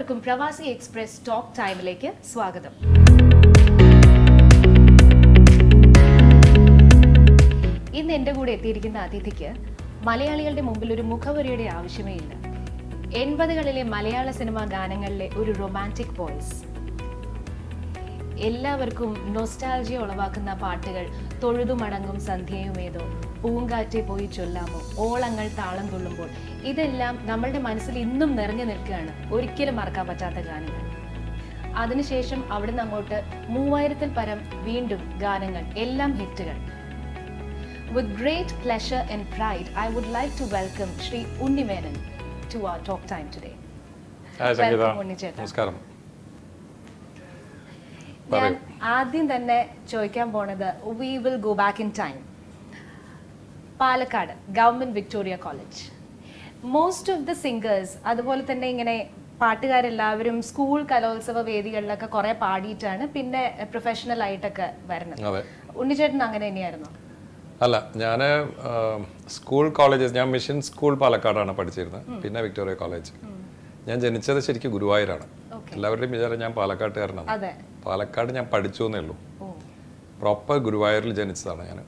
എല്ലാവർക്കും പ്രവാസി express talk ടൈമിലേക്ക് സ്വാഗതം ഇന്ന് എൻ്റെ കൂടെ എത്തിയിരിക്കുന്ന അതിഥിക്ക് മലയാളികളുടെ മുമ്പിൽ ഒരു മുഖവരിയുടെ ആവശ്യമേ ഇല്ല എൺപതുകളിലെ മലയാള സിനിമാ ഗാനങ്ങളിലെ ഒരു റൊമാൻറ്റിക് വോയിസ് എല്ലാവർക്കും നൊസ്റ്റാൾജിയ ഉളവാക്കുന്ന പാട്ടുകൾ തൊഴുതുമടങ്ങും സന്ധ്യയുമേതോ പൂങ്കാറ്റെ പോയി ചൊല്ലാമോ ഓളങ്ങൾ താളം കൊള്ളുമ്പോൾ ഇതെല്ലാം നമ്മളുടെ മനസ്സിൽ ഇന്നും നിറഞ്ഞു നിൽക്കുകയാണ് ഒരിക്കലും മറക്കാൻ പറ്റാത്ത ഗാനങ്ങൾ അതിനുശേഷം അവിടുന്ന് അങ്ങോട്ട് മൂവായിരത്തിൽ പരം വീണ്ടും ഗാനങ്ങൾ എല്ലാം ഹിറ്റുകൾ With great pleasure and pride, I would like to welcome Sri Unnimenan to our talk time today. Hi Sangeetha Welcome, ഉണ്ണിച്ചേട്ടാ. നമസ്കാരം ഞാൻ ആദ്യം തന്നെ ചോദിക്കാൻ പോണത് we will go back in time Palakkad government Victoria college most of the singers അതുപോലെ തന്നെ ഇങ്ങനെ പാട്ടുകാരെല്ലാവരും സ്കൂൾ കലോത്സവ വേദികളിലൊക്കെ കുറെ പാടിയിട്ടാണ് പിന്നെ പ്രൊഫഷണൽ ആയിട്ടൊക്കെ വരുന്നത് അതെ ഉണ്ണിച്ചേട്ടൻ അങ്ങനെ തന്നെയായിരുന്നു അല്ല ഞാൻ സ്കൂൾ കോളേജസ് ഞാൻ മിഷൻ സ്കൂൾ പാലക്കാടാണ് പഠിച്ചിരുന്നത് പിന്നെ വിക്ടോറിയ കോളേജ് ഞാൻ ജനിച്ചത് ശരിക്കും ഗുരുവായൂരാണ് എല്ലാവരുടെയും വിചാരം ഞാൻ പാലക്കാട്ടുകാരനാണ് അതെ പാലക്കാട് ഞാൻ പഠിച്ചു എന്നേ ഉള്ളൂ ഓ പ്രോപ്പർ ഗുരുവായൂരിൽ ജനിച്ചതാണ് ഞാൻ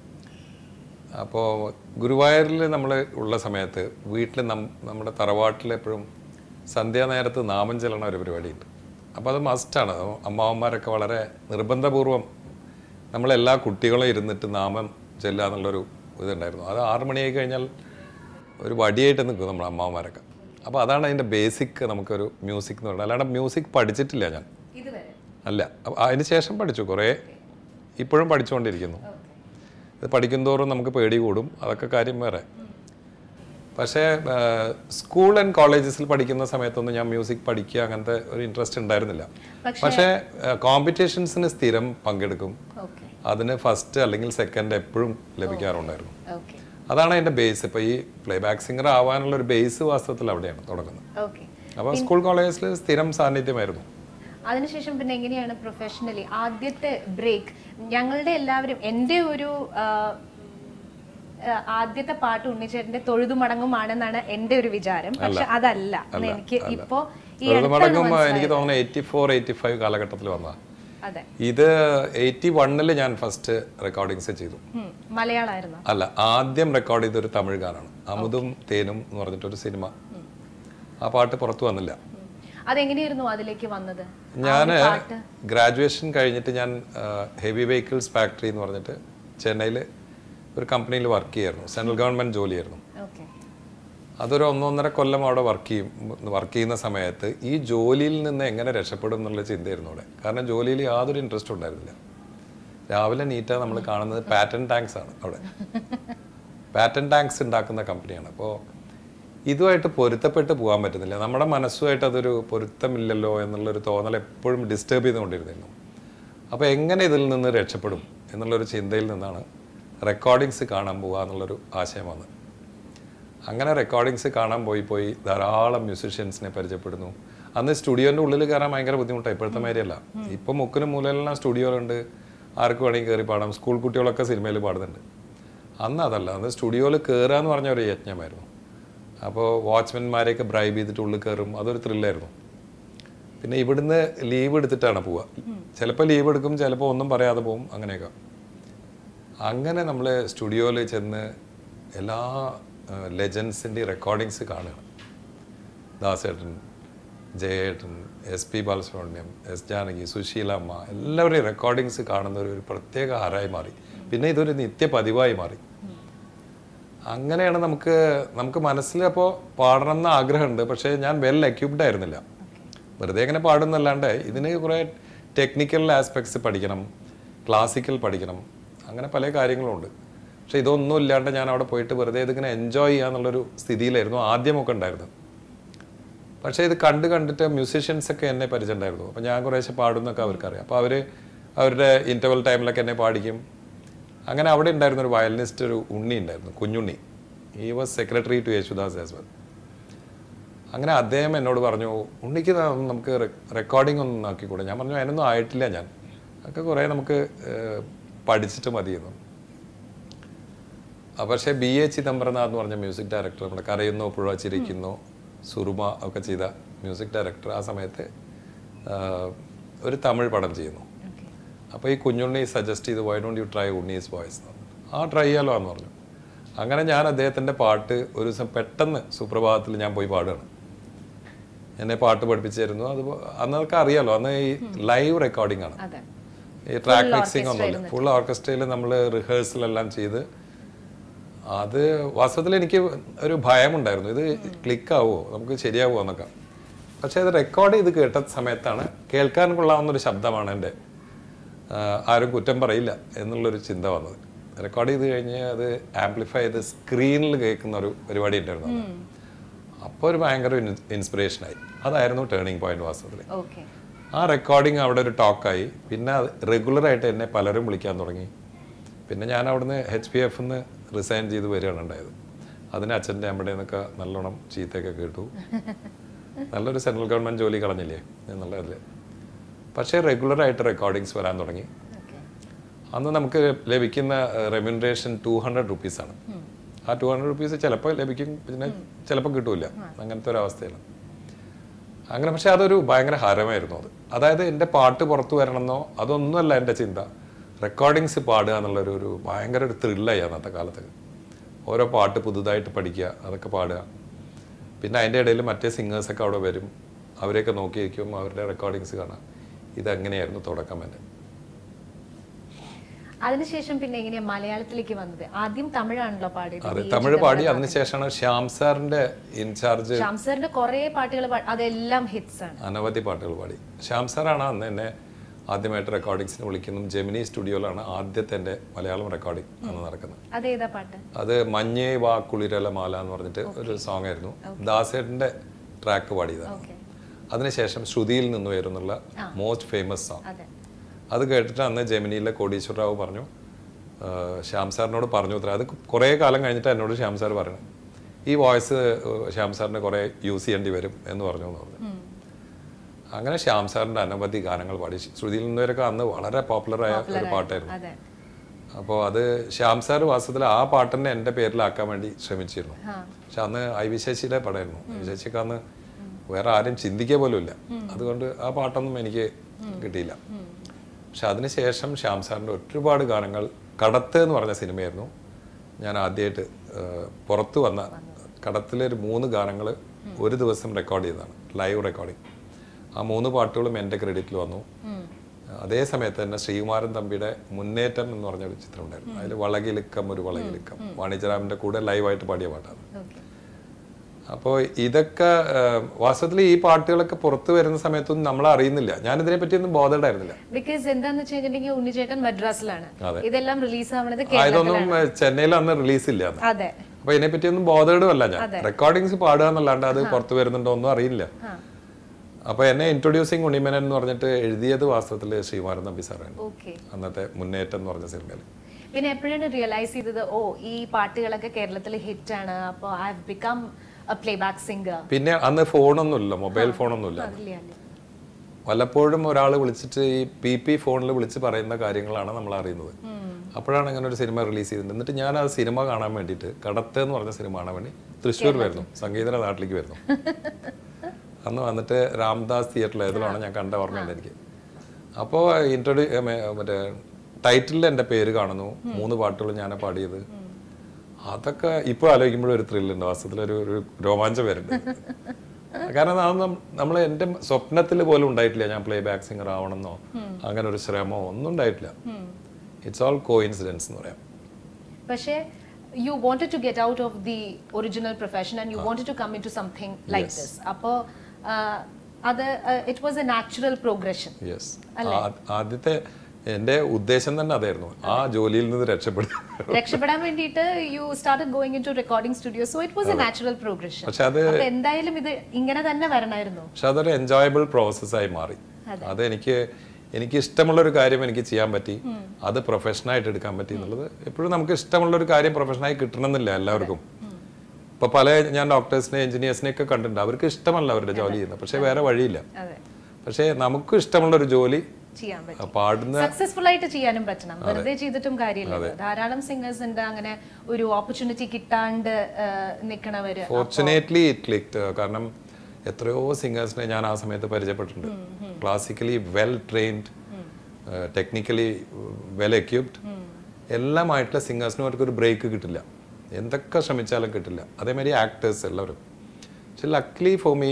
അപ്പോൾ ഗുരുവായൂരിൽ നമ്മൾ ഉള്ള സമയത്ത് വീട്ടിൽ നം നമ്മുടെ തറവാട്ടിൽ എപ്പോഴും സന്ധ്യാനേരത്ത് നാമം ചെല്ലണ ഒരു പരിപാടിയുണ്ട് അപ്പോൾ അത് മസ്റ്റാണ് അമ്മാവന്മാരൊക്കെ വളരെ നിർബന്ധപൂർവം നമ്മളെല്ലാ കുട്ടികളും ഇരുന്നിട്ട് നാമം ചെല്ലുക എന്നുള്ളൊരു ഇതുണ്ടായിരുന്നു അത് ആറ് മണിയായി കഴിഞ്ഞാൽ ഒരു വടിയായിട്ട് നിൽക്കും നമ്മുടെ അമ്മാവന്മാരൊക്കെ അപ്പോൾ അതാണ് അതിൻ്റെ ബേസിക് നമുക്കൊരു മ്യൂസിക് എന്ന് പറയുന്നത് അല്ലാണ്ട് മ്യൂസിക് പഠിച്ചിട്ടില്ല ഞാൻ ഇതുവരെ അല്ല അപ്പൊ അതിന് ശേഷം പഠിച്ചു കുറേ ഇപ്പോഴും പഠിച്ചുകൊണ്ടിരിക്കുന്നു ഇത് പഠിക്കുന്തോറും നമുക്ക് പേടി കൂടും അതൊക്കെ കാര്യം വേറെ പക്ഷേ സ്കൂൾ ആൻഡ് കോളേജസിൽ പഠിക്കുന്ന സമയത്തൊന്നും ഞാൻ മ്യൂസിക് പഠിക്കുക അങ്ങനത്തെ ഒരു ഇൻട്രസ്റ്റ് ഉണ്ടായിരുന്നില്ല പക്ഷേ കോമ്പറ്റീഷൻസിന് സ്ഥിരം പങ്കെടുക്കും ഓക്കെ അതിന് ഫസ്റ്റ് അല്ലെങ്കിൽ സെക്കൻഡ് എപ്പോഴും ലഭിക്കാറുണ്ടായിരുന്നു ഓക്കെ അതാണ് അതിൻ്റെ ബേസ് ഇപ്പോൾ ഈ പ്ലേ ബാക്ക് സിംഗർ ആവാനുള്ള ഒരു ബേസ് വാസ്തവത്തിൽ അവിടെയാണ് തുടങ്ങുന്നത് ഓക്കെ അപ്പോൾ സ്കൂൾ കോളേജിൽ സ്ഥിരം സാന്നിധ്യമായിരുന്നു അതിനുശേഷം പിന്നെ എങ്ങനെയാണ് പ്രൊഫഷണലി ആദ്യത്തെ ബ്രേക്ക് ഞങ്ങളുടെ എല്ലാവരും എൻ്റെ ഒരു ആ, ആ, ആദ്യത്തെ പാട്ട് ഉണ്ണിച്ചേട്ടന്റെ തൊഴുതുമടങ്ങുമാണെന്നാണ് എൻ്റെ ഒരു വിചാരം പക്ഷെ അതല്ല എന്ന് എനിക്ക് ഇപ്പോ ഈ അടുത്താണ് മടങ്ങുമ്പോൾ മനസ്സിലായത്. എനിക്ക് തോന്നുന്നു എയ്റ്റി ഫോർ എയ്റ്റി ഫൈവ് കാലഘട്ടത്തിൽ വന്നതാണ് അതെ ഇത് എയ്റ്റി വണ്ണിൽ ഞാൻ ഫസ്റ്റ് റെക്കോർഡിങ്സ് ചെയ്തു ഉം, മലയാളമായിരുന്നു അല്ല ആദ്യം റെക്കോർഡ് ചെയ്തൊരു തമിഴ് ഗാനാണ് അമുതും തേനും എന്ന് പറഞ്ഞിട്ടൊരു സിനിമ ആ പാട്ട് പുറത്തു വന്നില്ല അതെങ്ങനെയായിരുന്നു അതിലേക്ക് വന്നത് ഞാൻ ഗ്രാജുവേഷൻ കഴിഞ്ഞിട്ട് ഞാൻ ഹെവി വെഹിക്കിൾസ് ഫാക്ടറി എന്ന് പറഞ്ഞിട്ട് ചെന്നൈയിൽ ഒരു കമ്പനിയിൽ വർക്ക് ചെയ്യായിരുന്നു സെൻട്രൽ ഗവൺമെൻറ് ജോലിയായിരുന്നു ഓക്കെ അതൊരു ഒന്നൊന്നര കൊല്ലം അവിടെ വർക്ക് ചെയ്യും വർക്ക് ചെയ്യുന്ന സമയത്ത് ഈ ജോലിയിൽ നിന്ന് എങ്ങനെ രക്ഷപ്പെടും എന്നുള്ള ചിന്തയായിരുന്നു അവിടെ കാരണം ജോലിയിൽ യാതൊരു ഇൻട്രസ്റ്റ് ഉണ്ടായിരുന്നില്ല രാവിലെ നീറ്റാ നമ്മൾ കാണുന്നത് പാറ്റൻ ടാങ്ക്സ് ആണ് അവിടെ പാറ്റൻ ടാങ്ക്സ് ഉണ്ടാക്കുന്ന കമ്പനിയാണ് അപ്പോൾ ഇതുമായിട്ട് പൊരുത്തപ്പെട്ട് പോകാൻ പറ്റുന്നില്ല നമ്മുടെ മനസ്സുമായിട്ട് അതൊരു പൊരുത്തമില്ലല്ലോ എന്നുള്ളൊരു തോന്നൽ എപ്പോഴും ഡിസ്റ്റർബ് ചെയ്തുകൊണ്ടിരുന്നിരുന്നു അപ്പോൾ എങ്ങനെ ഇതിൽ നിന്ന് രക്ഷപ്പെടും എന്നുള്ളൊരു ചിന്തയിൽ നിന്നാണ് റെക്കോർഡിങ്സ് കാണാൻ പോകുക എന്നുള്ളൊരു ആശയം വന്നത് അങ്ങനെ റെക്കോർഡിങ്സ് കാണാൻ പോയി പോയി ധാരാളം മ്യൂസീഷ്യൻസിനെ പരിചയപ്പെടുന്നു അന്ന് സ്റ്റുഡിയോൻ്റെ ഉള്ളിൽ കയറാൻ ഭയങ്കര ബുദ്ധിമുട്ടാണ് ഇപ്പോഴത്തെ മാതിരിയല്ല ഇപ്പം മുക്കിനും മൂലയിലെല്ലാം സ്റ്റുഡിയോയിലുണ്ട് ആർക്ക് വേണമെങ്കിൽ കയറി പാടാം സ്കൂൾ കുട്ടികളൊക്കെ സിനിമയിൽ പാടുന്നുണ്ട് അന്ന് അതല്ല അന്ന് സ്റ്റുഡിയോയിൽ കയറുക എന്ന് പറഞ്ഞ ഒരു യജ്ഞമായിരുന്നു അപ്പോൾ വാച്ച്മാൻമാരെയൊക്കെ ബ്രൈബ് ചെയ്തിട്ട് ഉള്ളിൽ കയറും അതൊരു ത്രില്ലായിരുന്നു പിന്നെ ഇവിടുന്ന് ലീവ് എടുത്തിട്ടാണ് പോവുക ചിലപ്പോൾ ലീവ് എടുക്കും ചിലപ്പോൾ ഒന്നും പറയാതെ പോകും അങ്ങനെയൊക്കെ അങ്ങനെ നമ്മൾ സ്റ്റുഡിയോയിൽ ചെന്ന് എല്ലാ ലെജൻസിൻ്റെ റെക്കോർഡിങ്സ് കാണുകയാണ് ദാസേട്ടൻ ജയേട്ടൻ S P Balasubrahmanyam S Janaki Susheela അമ്മ എല്ലാവരുടെയും റെക്കോർഡിങ്സ് കാണുന്ന ഒരു ഒരു പ്രത്യേക ഹരായി മാറി പിന്നെ ഇതൊരു നിത്യ പതിവായി മാറി അങ്ങനെയാണ് നമുക്ക് നമുക്ക് മനസ്സിൽ അപ്പോൾ പാടണം എന്ന ആഗ്രഹമുണ്ട് പക്ഷേ ഞാൻ വെൽ എക്യുപ്ഡ് ആയിരുന്നില്ല വെറുതെ ഇങ്ങനെ പാടുന്നല്ലാണ്ട് ഇതിന് കുറേ ടെക്നിക്കൽ ആസ്പെക്ട്സ് പഠിക്കണം ക്ലാസിക്കൽ പഠിക്കണം അങ്ങനെ പല കാര്യങ്ങളുണ്ട് പക്ഷെ ഇതൊന്നും ഇല്ലാണ്ട് ഞാൻ അവിടെ പോയിട്ട് വെറുതെ ഇതിങ്ങനെ എൻജോയ് ചെയ്യാന്നുള്ളൊരു സ്ഥിതിയിലായിരുന്നു ആദ്യമൊക്കെ ഉണ്ടായിരുന്നത് പക്ഷേ ഇത് കണ്ട് കണ്ടിട്ട് മ്യൂസീഷ്യൻസ് ഒക്കെ എന്നെ പരിചയമുണ്ടായിരുന്നു അപ്പോൾ ഞാൻ കുറേശ്ശെ പാടുന്നൊക്കെ അവർക്കറിയാം അപ്പോൾ അവർ അവരുടെ ഇൻ്റർവൽ ടൈമിലൊക്കെ എന്നെ പാടിക്കും അങ്ങനെ അവിടെ ഉണ്ടായിരുന്ന ഒരു വയലിനിസ്റ്റ് ഒരു ഉണ്ണി ഉണ്ടായിരുന്നു കുഞ്ഞുണ്ണി ഈ was secretary to Yesudas as well അങ്ങനെ അദ്ദേഹം എന്നോട് പറഞ്ഞു ഉണ്ണിക്ക് ന- നമുക്ക് റെക്കോർഡിംഗ് ഒന്നും ആക്കിക്കൂടെ ഞാൻ പറഞ്ഞു അതിനൊന്നും ആയിട്ടില്ല ഞാൻ അതൊക്കെ കുറേ നമുക്ക് ഏഹ്, പഠിച്ചിട്ട് മതിയെന്നു ആ, പക്ഷേ ബി എ ചിദംബരനാഥ് എന്ന് പറഞ്ഞ മ്യൂസിക് ഡയറക്ടർ നമ്മുടെ കരയുന്നോ പുഴ ചിരിക്കുന്നോ സുറുമ ഒക്കെ ചെയ്ത മ്യൂസിക് ഡയറക്ടർ ആ സമയത്ത് ആ, ഒരു തമിഴ് പടം ചെയ്യുന്നു ഓക്കെ അപ്പോൾ ഈ കുഞ്ഞുണ്ണി സജസ്റ്റ് ചെയ്ത് why don't you try Unni's voice ആ ട്രൈ ചെയ്യാലോ എന്ന് പറഞ്ഞു അങ്ങനെ ഞാൻ അദ്ദേഹത്തിൻ്റെ പാട്ട് ഒരു ദിവസം പെട്ടെന്ന് സുപ്രഭാതത്തിൽ ഞാൻ പോയി പാടുകയാണ് എന്നെ പാട്ട് പഠിപ്പിച്ചിരുന്നു അത് അന്നൊക്കെ അറിയാലോ അന്ന് ഈ ലൈവ് റെക്കോർഡിംഗ് ആണ് അതെ ഈ ട്രാക്ക് മിക്സിംഗ് ഒന്നുമില്ല ഫുൾ ഓർക്കസ്ട്രയിൽ നമ്മൾ റിഹേഴ്സലെല്ലാം ചെയ്ത് അത് വാസ്തവത്തിൽ എനിക്ക് ഒരു ഭയമുണ്ടായിരുന്നു ഇത് ക്ലിക്കാവോ നമുക്ക് ശരിയാവോ എന്നൊക്കെ പക്ഷേ ഇത് റെക്കോർഡ് ചെയ്ത് കേട്ട സമയത്താണ് കേൾക്കാൻ കൊള്ളാവുന്ന ഒരു ശബ്ദമാണ് എൻ്റെ ആ, ആരും കുറ്റം പറയില്ല എന്നുള്ളൊരു ചിന്ത വന്നത് റെക്കോർഡ് ചെയ്ത് കഴിഞ്ഞ് അത് ആംപ്ലിഫൈ ചെയ്ത് സ്ക്രീനിൽ കേൾക്കുന്ന ഒരു പരിപാടി ഉണ്ടായിരുന്നു അന്ന്. അപ്പോൾ ഒരു ഭയങ്കര ഇൻസ്പിറേഷനായി അതായിരുന്നു ടേണിംഗ് പോയിന്റ് വാസ്തവത്തിൽ ഓക്കെ ആ റെക്കോർഡിങ് അവിടെ ഒരു ടോക്കായി പിന്നെ റെഗുലറായിട്ട് എന്നെ പലരും വിളിക്കാൻ തുടങ്ങി പിന്നെ ഞാൻ അവിടുന്ന് എച്ച് പി എഫ് നിന്ന് റിസൈൻ ചെയ്ത് വരികയാണ് ഉണ്ടായത് അതിന് അച്ഛൻ്റെ അമ്മയുടെ നിന്നൊക്കെ നല്ലോണം ചീത്തയൊക്കെ കേട്ടു നല്ലൊരു സെൻട്രൽ ഗവൺമെൻറ് ജോലി കളഞ്ഞില്ലേ എന്നുള്ളതിൽ പക്ഷേ റെഗുലറായിട്ട് റെക്കോർഡിങ്സ് വരാൻ തുടങ്ങി ഓക്കെ അന്ന് നമുക്ക് ലഭിക്കുന്ന റെമ്യൂണറേഷൻ ടു ഹൺഡ്രഡ് റുപ്പീസാണ് ആ ടു ഹൺഡ്രഡ് റുപ്പീസ് ചിലപ്പോൾ ലഭിക്കും പിന്നെ ചിലപ്പോൾ കിട്ടൂല അങ്ങനത്തെ ഒരു അവസ്ഥയാണ് അങ്ങനെ പക്ഷെ അതൊരു ഭയങ്കര ഹരമായിരുന്നു അത് അതായത് എൻ്റെ പാട്ട് പുറത്തു വരണമെന്നോ അതൊന്നുമല്ല എൻ്റെ ചിന്ത റെക്കോർഡിങ്സ് പാടുക എന്നുള്ളൊരു ഒരു ഭയങ്കര ഒരു ത്രില്ലായി അന്നത്തെ കാലത്ത് ഓരോ പാട്ട് പുതുതായിട്ട് പഠിക്കുക അതൊക്കെ പാടുക പിന്നെ അതിൻ്റെ ഇടയിൽ മറ്റേ സിംഗേഴ്സൊക്കെ അവിടെ വരും അവരെയൊക്കെ നോക്കിയിരിക്കും അവരുടെ റെക്കോർഡിങ്സ് കാണാം ഇതങ്ങനെയായിരുന്നു തുടക്കം എൻ്റെ അതിനുശേഷം പിന്നെ എങ്ങനെയാ മലയാളത്തിലേക്ക് വന്നത് ആദ്യം തമിഴാണല്ലോ പാടിയത് അതെ തമിഴ് പാടി അതിനുശേഷമാണ് ശ്യാം സാറിന്റെ ഇൻചാർജ് ശ്യാം സാറിന്റെ കുറെ പാട്ടുകൾ അതെല്ലാം ഹിറ്റ്സ് ആണ് അനവധി പാട്ടുകൾ പാടി ശ്യാം സാറാണ് അന്ന് എന്നെ ആദ്യമായിട്ട് റെക്കോർഡിങ്സിന് വിളിക്കുന്നതും ജെമിനി സ്റ്റുഡിയോയിലാണ് ആദ്യത്തെ എൻ്റെ മലയാളം റെക്കോർഡിംഗ് അന്ന് നടക്കുന്നത് അതേതാ പാട്ട് അത് മഞ്ഞേ വാ കുളിരല മാല എന്ന് പറഞ്ഞിട്ട് ഒരു സോങ് ആയിരുന്നു ദാസേട്ടൻ്റെ ട്രാക്ക് പാടിയതാണ് ഓക്കെ അതിനുശേഷം ശ്രുതിയിൽ നിന്ന് വരുന്നുള്ള മോസ്റ്റ് ഫേമസ് സോങ് അതെ അത് കേട്ടിട്ട് അന്ന് ജെമിനിയിലെ കോടീശ്വര റാവു പറഞ്ഞു ആ, ശ്യാം സാറിനോട് പറഞ്ഞു ഉത്തരം അത് കുറേ കാലം കഴിഞ്ഞിട്ട് എന്നോട് ശ്യാം സാർ പറഞ്ഞു ഈ വോയിസ് ശ്യാം സാറിന് കുറേ യൂസ് ചെയ്യേണ്ടി വരും എന്ന് പറഞ്ഞു എന്ന് പറഞ്ഞു അങ്ങനെ ശ്യാം സാറിൻ്റെ അനവധി ഗാനങ്ങൾ പാടി ശ്രുതിയിൽ നിന്നുവരൊക്കെ അന്ന് വളരെ പോപ്പുലറായ ഒരു പാട്ടായിരുന്നു അതെ അപ്പോൾ അത് ശ്യാം സാർ വാസ്തവത്തിൽ ആ പാട്ടിനെ എൻ്റെ പേരിലാക്കാൻ വേണ്ടി ശ്രമിച്ചിരുന്നു ആ പക്ഷെ അന്ന് ഐ വി ശശിയുടെ പടമായിരുന്നു ഐ വി ശശിക്ക് അന്ന് വേറെ ആരും ചിന്തിക്കുക പോലും ഇല്ല അതുകൊണ്ട് ആ പാട്ടൊന്നും എനിക്ക് കിട്ടിയില്ല പക്ഷെ അതിനുശേഷം ശ്യാം സാറിൻ്റെ ഒരുപാട് ഗാനങ്ങൾ കടത്ത് എന്ന് പറഞ്ഞ സിനിമയായിരുന്നു ഞാൻ ആദ്യമായിട്ട് പുറത്തു വന്ന കടത്തിലെ ഒരു മൂന്ന് ഗാനങ്ങൾ ഒരു ദിവസം റെക്കോർഡ് ചെയ്തതാണ് ലൈവ് റെക്കോർഡിങ് ആ മൂന്ന് പാട്ടുകളും എൻ്റെ ക്രെഡിറ്റിൽ വന്നു അതേ സമയത്ത് തന്നെ ശ്രീകുമാരൻ തമ്പിയുടെ മുന്നേറ്റം എന്ന് പറഞ്ഞ ഒരു ചിത്രം ഉണ്ടായിരുന്നു അതിൽ വളകിലുക്കം ഒരു വളകിലുക്കം വാണിജ്യറാമിൻ്റെ കൂടെ ലൈവായിട്ട് പാടിയ പാട്ടാണ് ഓക്കെ അപ്പോൾ ഇതൊക്കെ വാസ്തവത്തിൽ ഈ പാട്ടുകളൊക്കെ പുറത്തു വരുന്ന സമയത്തൊന്നും നമ്മൾ അറിയുന്നില്ല ഞാൻ ഇതിനെ പറ്റിയൊന്നും ബോധേഡായിരുന്നില്ല ബിക്കോസ് എന്താന്ന് വെച്ച് കഴിഞ്ഞിട്ടുണ്ടെങ്കിൽ ഉണ്ണിച്ചേട്ടൻ മദ്രാസിലാണ് അതെ. ഇതെല്ലാം റിലീസ് ആവണത് ഇതൊന്നും ചെന്നൈയിൽ അന്ന് റിലീസ് ഇല്ല അന്ന് അതെ അപ്പൊ ഇതിനെ പറ്റിയൊന്നും ബോധേഡും അല്ല ഞാൻ റെക്കോർഡിങ്സ് പാടുക എന്നല്ലാണ്ട് അത് പുറത്തു വരുന്നുണ്ടോ ഒന്നും അറിയില്ല ആ അപ്പൊ എന്നെ ഇൻട്രൊഡ്യൂസിങ് ഉണ്ണിമേനൻ എന്ന് പറഞ്ഞിട്ട് എഴുതിയത് വാസ്തവത്തിൽ ശ്രീമാരൻ തമ്പി സാറാണ് ഓക്കെ അന്നത്തെ മുന്നേറ്റം എന്ന് പറഞ്ഞ സിനിമയിൽ പിന്നെ എപ്പോഴാണ് റിയലൈസ് ചെയ്തത് ഓ ഈ പാട്ടുകളൊക്കെ കേരളത്തിൽ ഹിറ്റ് ആണ് അപ്പോൾ I have become a playback singer പിന്നെ അന്ന് ഫോണൊന്നുമില്ല മൊബൈൽ ഫോണൊന്നുമില്ല അതില്ലേ വല്ലപ്പോഴും ഒരാൾ വിളിച്ചിട്ട് ഈ പി പി ഫോണിൽ വിളിച്ച് പറയുന്ന കാര്യങ്ങളാണ് നമ്മൾ അറിയുന്നത് അപ്പോഴാണ് അങ്ങനെ ഒരു സിനിമ റിലീസ് ചെയ്തത് എന്നിട്ട് ഞാൻ ആ സിനിമ കാണാൻ വേണ്ടിയിട്ട് കടത്ത് എന്ന് പറഞ്ഞ സിനിമ കാണാൻ വേണ്ടി തൃശ്ശൂർ വരുന്നു സംഗീതയുടെ നാട്ടിലേക്ക് വരുന്നു അന്ന് വന്നിട്ട് രാംദാസ് തിയേറ്ററിൽ ഏതിലാണ് ഞാൻ കണ്ട ഓർമ്മയുണ്ട് എനിക്ക് അപ്പോൾ ഇൻട്രൊഡ്യൂ മറ്റേ ടൈറ്റിലിൽ എൻ്റെ പേര് കാണുന്നു മൂന്ന് പാട്ടുകൾ ഞാൻ പാടിയത് അതൊക്കെ ഇപ്പോൾ ആലോചിക്കുമ്പോഴും ഒരു ത്രില്ലുണ്ട് വാസ്തവത്തിൽ ഒരു ഒരു രോമാഞ്ചം വരുന്നുണ്ട് കാരണം അതൊന്നും നമ്മൾ എൻ്റെ സ്വപ്നത്തിൽ പോലും ഉണ്ടായിട്ടില്ല ഞാൻ പ്ലേ ബാക്ക് സിംഗർ ആവണമെന്നോ അങ്ങനെ ഒരു ശ്രമമോ ഒന്നും ഉണ്ടായിട്ടില്ല ഇറ്റ്സ് ഓൾ കോ ഇൻസിഡൻസ് എന്ന് പറയാം പക്ഷേ you wanted to get out of the original profession and you wanted to come in to something like this അപ്പോൾ അത് it was a natural progression yes ആദ്യത്തെ എൻ്റെ ഉദ്ദേശം തന്നെ അതായിരുന്നു ആ ജോലിയിൽ നിന്ന് രക്ഷപ്പെടുക രക്ഷപ്പെടാൻ വേണ്ടിയിട്ട് you start going in to recording studio so it was a natural progression പക്ഷെ അത് അപ്പൊ എന്തായാലും ഇത് ഇങ്ങനെ തന്നെ വരണമായിരുന്നു പക്ഷെ അതൊരു എൻജോയബിൾ പ്രോസസ്സായി മാറി അത് എനിക്ക് എനിക്ക് ഇഷ്ടമുള്ള ഒരു കാര്യം എനിക്ക് ചെയ്യാൻ പറ്റി അത് പ്രൊഫഷനായിട്ട് എടുക്കാൻ പറ്റി എന്നുള്ളത് എപ്പോഴും നമുക്ക് ഇഷ്ടമുള്ള ഒരു കാര്യം പ്രൊഫഷനായി കിട്ടണമെന്നില്ല എല്ലാവർക്കും ഇപ്പൊ പല ഞാൻ ഡോക്ടേഴ്സിനെ എഞ്ചിനീയേഴ്സിനെ ഒക്കെ കണ്ടിട്ടുണ്ട് അവർക്ക് ഇഷ്ടമല്ല അവരുടെ ജോലി ചെയ്യുന്നത് പക്ഷെ വേറെ വഴിയില്ല അതെ പക്ഷേ നമുക്ക് ഇഷ്ടമുള്ള ഒരു ജോലി ചെയ്യാൻ പറ്റും ആ, പാടുന്ന സക്സസ്ഫുൾ ആയിട്ട് ചെയ്യാനും പറ്റണം വെറുതെ ചെയ്തിട്ടും കാര്യമില്ല ധാരാളം സിംഗേഴ്സ് ഉണ്ട് അങ്ങനെ ഒരു ഓപ്പർച്യൂണിറ്റി കിട്ടാണ്ട് നിൽക്കണവര് ഫോർച്ചുനേറ്റ്ലി ഇറ്റ് ക്ലിക്ട് കാരണം എത്രയോ സിംഗേഴ്സിനെ ഞാൻ ആ സമയത്ത് പരിചയപ്പെട്ടിട്ടുണ്ട് classically well trained technically well equipped എല്ലാമായിട്ടുള്ള സിംഗേഴ്സിനും അവർക്ക് ഒരു ബ്രേക്ക് കിട്ടില്ല എന്തൊക്കെ ശ്രമിച്ചാലും കിട്ടില്ല അതേമാതിരി ആക്ടേഴ്സ് എല്ലാവരും പക്ഷെ ലക്ലി ഫോർ മീ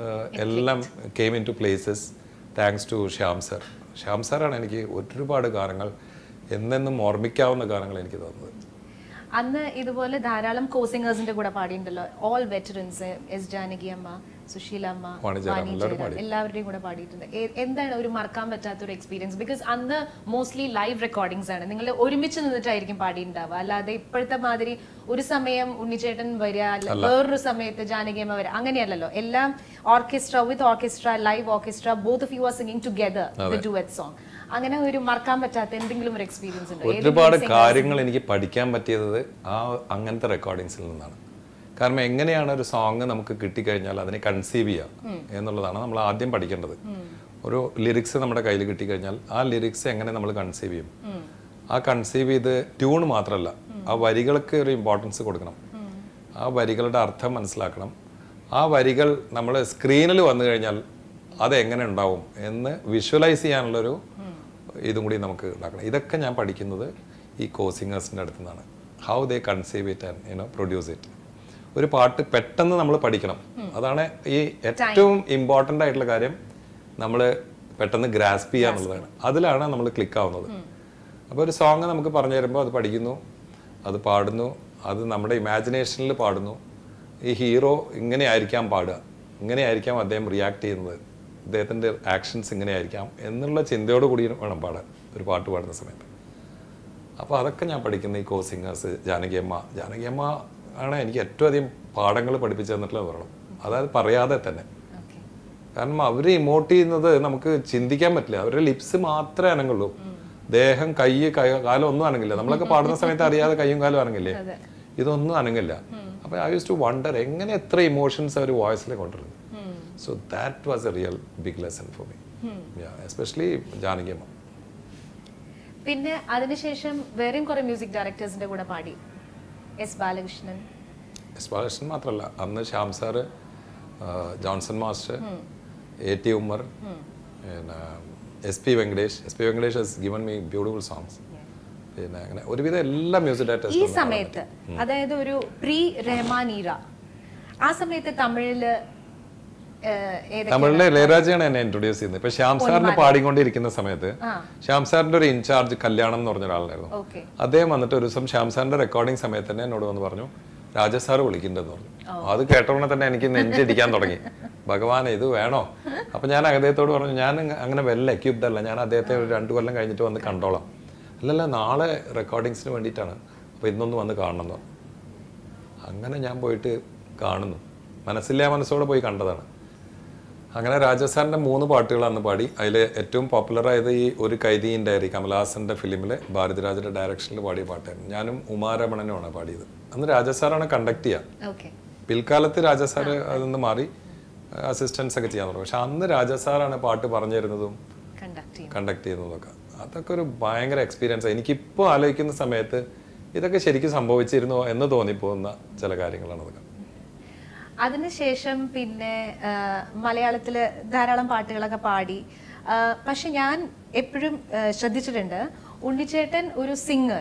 എല്ലാം came in to places thanks to Shyam sir Shyam സാറാണ് എനിക്ക് ഒരുപാട് ഗാനങ്ങൾ എന്നെന്നും ഓർമ്മിക്കാവുന്ന ഗാനങ്ങൾ എനിക്ക് തന്നത് അന്ന് ഇതുപോലെ ധാരാളം കോസിംഗേഴ്സിന്റെ കൂടെ പാടിയിട്ടുണ്ടല്ലോ ഓൾ വെറ്ററൻസ് എസ് ജാനകി അമ്മ സുശീല അമ്മ വാണി ജയറാം, വാണി എല്ലാവരും ജയറാം, എല്ലാവരുടെയും കൂടെ പാടിയിട്ടുണ്ട് എ- എന്താണ് ഒരു മറക്കാൻ പറ്റാത്ത ഒരു എക്സ്പീരിയൻസ് ബിക്കോസ് അന്ന് മോസ്റ്റ്ലി ലൈവ് റെക്കോർഡിങ്സ് ആണ് നിങ്ങൾ ഒരുമിച്ച് നിന്നിട്ടായിരിക്കും പാടിയിട്ടുണ്ടാവുക അല്ലാതെ ഇപ്പോഴത്തെ മാതിരി ഒരു സമയം ഉണ്ണിച്ചേട്ടൻ വരിക അല്ല വേറൊരു സമയത്ത് ജാനകി അമ്മ വരിക അങ്ങനെയല്ലല്ലോ എല്ലാം orchestra with orchestra live orchestra both of you are singing together the duet song അങ്ങനെ ഒരു മറക്കാൻ പറ്റാത്ത എന്തെങ്കിലും ഒരു എക്സ്പീരിയൻസ് ഉണ്ടോ ഒരുപാട് കാര്യങ്ങൾ എനിക്ക് പഠിക്കാൻ പറ്റിയത് ആ അങ്ങനത്തെ റെക്കോർഡിങ്സിൽ നിന്നാണ് കാരണം എങ്ങനെയാണ് ഒരു സോങ് നമുക്ക് കിട്ടിക്കഴിഞ്ഞാൽ അതിനെ കൺസീവ് ചെയ്യുക എന്നുള്ളതാണ് നമ്മൾ ആദ്യം പഠിക്കേണ്ടത് ഒരു ലിറിക്സ് നമ്മുടെ കയ്യിൽ കിട്ടിക്കഴിഞ്ഞാൽ ആ ലിറിക്സ് എങ്ങനെ നമ്മൾ കൺസീവ് ചെയ്യും ആ കൺസീവ് ചെയ്ത് ട്യൂൺ മാത്രമല്ല ആ വരികൾക്ക് ഒരു ഇമ്പോർട്ടൻസ് കൊടുക്കണം ആ വരികളുടെ അർത്ഥം മനസ്സിലാക്കണം ആ വരികൾ നമ്മൾ സ്ക്രീനിൽ വന്നു കഴിഞ്ഞാൽ അത് എങ്ങനെ ഉണ്ടാവും എന്ന് വിഷ്വലൈസ് ചെയ്യാനുള്ളൊരു ഇതും കൂടി നമുക്ക് ഉണ്ടാക്കണം ഇതൊക്കെ ഞാൻ പഠിക്കുന്നത് ഈ കോസിംഗേഴ്സിൻ്റെ അടുത്ത് നിന്നാണ് how they conceive it and you know produce it ഒരു പാട്ട് പെട്ടെന്ന് നമ്മൾ പഠിക്കണം അതാണ് ഈ ഏറ്റവും ഇമ്പോർട്ടൻ്റ് ആയിട്ടുള്ള കാര്യം നമ്മൾ പെട്ടെന്ന് ഗ്രാസ്പ് ചെയ്യുക എന്നുള്ളതാണ് അതിലാണ് നമ്മൾ ക്ലിക്ക് ആവുന്നത് അപ്പോൾ ഒരു സോങ് നമുക്ക് പറഞ്ഞു തരുമ്പോൾ അത് പഠിക്കുന്നു അത് പാടുന്നു അത് നമ്മുടെ ഇമാജിനേഷനിൽ പാടുന്നു ഈ ഹീറോ ഇങ്ങനെ ആയിരിക്കാം പാടുക ഇങ്ങനെ ആയിരിക്കാം അദ്ദേഹം റിയാക്ട് ചെയ്യുന്നത് അദ്ദേഹത്തിൻ്റെ ആക്ഷൻസ് ഇങ്ങനെ ആയിരിക്കാം എന്നുള്ള ചിന്തയോട് കൂടി വേണം പാടാൻ ഒരു പാട്ട് പാടുന്ന സമയത്ത് അപ്പോൾ അതൊക്കെ ഞാൻ പഠിക്കുന്ന ഈ കോ സിംഗേഴ്സ് ജാനകിയമ്മ ജാനകിയമ്മ ആണ് എനിക്ക് ഏറ്റവും അധികം പാഠങ്ങൾ പഠിപ്പിച്ചു തന്നിട്ടുള്ളത് പറയണം അതായത് പറയാതെ തന്നെ ഓക്കെ കാരണം അവർ ഇമോട്ട് ചെയ്യുന്നത് നമുക്ക് ചിന്തിക്കാൻ പറ്റില്ല അവരുടെ ലിപ്സ് മാത്രമേ അനങ്ങുള്ളൂ ദേഹം കൈ കൈ കാലം ഒന്നും അനങ്ങില്ല നമ്മളൊക്കെ പാടുന്ന സമയത്ത് അറിയാതെ കൈയും കാലും അനങ്ങില്ലേ അതെ. ഇതൊന്നും അനങ്ങില്ല അപ്പൊ ഐ യൂസ് ടു വണ്ടർ എങ്ങനെ എത്ര ഇമോഷൻസ് അവർ വോയിസിൽ കൊണ്ടുവരുന്നു so that was a real big lesson for me especially ജാനകിയമ്മ പിന്നെ അതിനുശേഷം വേറെയും കുറെ മ്യൂസിക് ഡയറക്ടേഴ്സിന്റെ കൂടെ പാടി എസ് ബാലകൃഷ്ണൻ എസ് ബാലകൃഷ്ണൻ മാത്രമല്ല അന്ന് Shyam sir Johnson master A T Ummer പിന്നെ S P Venkatesh S P Venkatesh has given me beautiful songs പിന്നെ അങ്ങനെ ഒരുവിധം എല്ലാ മ്യൂസിക് ഈ ഡയറക്ടേഴ്സും സമയത്ത് അതായത് ഒരു പ്രീ റഹ്മാൻ ഈറ ആ സമയത്ത് തമിഴില് ഏഹ്, ഏതൊക്കെ തമിഴിലെ ഇളയരാജയാണ് എന്നെ ഇൻട്രൊഡ്യൂസ് ചെയ്യുന്നത് ഇപ്പൊ ശ്യാം സാറിന് പാടിക്കൊണ്ടിരിക്കുന്ന സമയത്ത് ശ്യാം സാറിന്റെ ഒരു ഇൻചാർജ് കല്യാണം എന്ന് പറഞ്ഞ ഒരാളായിരുന്നു ഓക്കെ അദ്ദേഹം വന്നിട്ട് ഒരു ദിവസം ശ്യാം സാറിന്റെ റെക്കോർഡിംഗ് സമയത്ത് തന്നെ എന്നോട് വന്ന് പറഞ്ഞു രാജ സാറ് വിളിക്കുന്നുണ്ടെന്ന് പറഞ്ഞു അത് കേട്ടോടെ തന്നെ എനിക്ക് നെഞ്ചിടിക്കാൻ തുടങ്ങി ഭഗവാൻ ഇത് വേണോ അപ്പൊ ഞാൻ അദ്ദേഹത്തോട് പറഞ്ഞു ഞാൻ അങ്ങനെ വെൽ എക്യൂപ്ഡ് അല്ല ഞാൻ അദ്ദേഹത്തെ ഒരു രണ്ടു കൊല്ലം കഴിഞ്ഞിട്ട് വന്ന് കണ്ടോളാം അല്ലല്ല നാളെ റെക്കോർഡിങ്സിന് വേണ്ടിയിട്ടാണ് അപ്പൊ ഇന്നൊന്ന് വന്ന് കാണണം എന്ന് പറഞ്ഞു അങ്ങനെ ഞാൻ പോയിട്ട് കാണുന്നു മനസ്സില്ലാ മനസ്സോടെ പോയി കണ്ടതാണ് അങ്ങനെ രാജസ്ഥാനിന്റെ മൂന്ന് പാട്ടുകൾ അന്ന് പാടി അതിൽ ഏറ്റവും പോപ്പുലർ ആയത് ഈ ഒരു കൈദീൻ ഡയറി കമലഹാസന്റെ ഫിലിമിലെ ഭാരതിരാജന്റെ ഡയറക്ഷനിൽ പാടിയ പാട്ടായിരുന്നു ഞാനും ഉമാരമണനുമാണ് പാടിയത് അന്ന് രാജസാറാണ് കണ്ടക്ട് ചെയ്യുക ഓക്കെ പിൽക്കാലത്ത് രാജസാറ് അതിൽ മാറി അസിസ്റ്റൻസ് ഒക്കെ ചെയ്യാൻ തുടങ്ങി പക്ഷെ അന്ന് രാജസാറാണ് പാട്ട് പറഞ്ഞു തരുന്നതും കണ്ടക്ട് ചെയ്യും കണ്ടക്ട് ചെയ്യുന്നതൊക്കെ അതൊക്കെ ഒരു ഭയങ്കര എക്സ്പീരിയൻസ് എനിക്കിപ്പോൾ ആലോചിക്കുന്ന സമയത്ത് ഇതൊക്കെ ശരിക്കും സംഭവിച്ചിരുന്നോ എന്ന് തോന്നിപ്പോകുന്ന ചില കാര്യങ്ങളാണ് അതൊക്കെ അതിനുശേഷം പിന്നെ ആ, മലയാളത്തില് ധാരാളം പാട്ടുകളൊക്കെ പാടി ആ, പക്ഷെ ഞാൻ എപ്പോഴും ആ, ശ്രദ്ധിച്ചിട്ടുണ്ട് ഉണ്ണിച്ചേട്ടൻ ഒരു സിംഗർ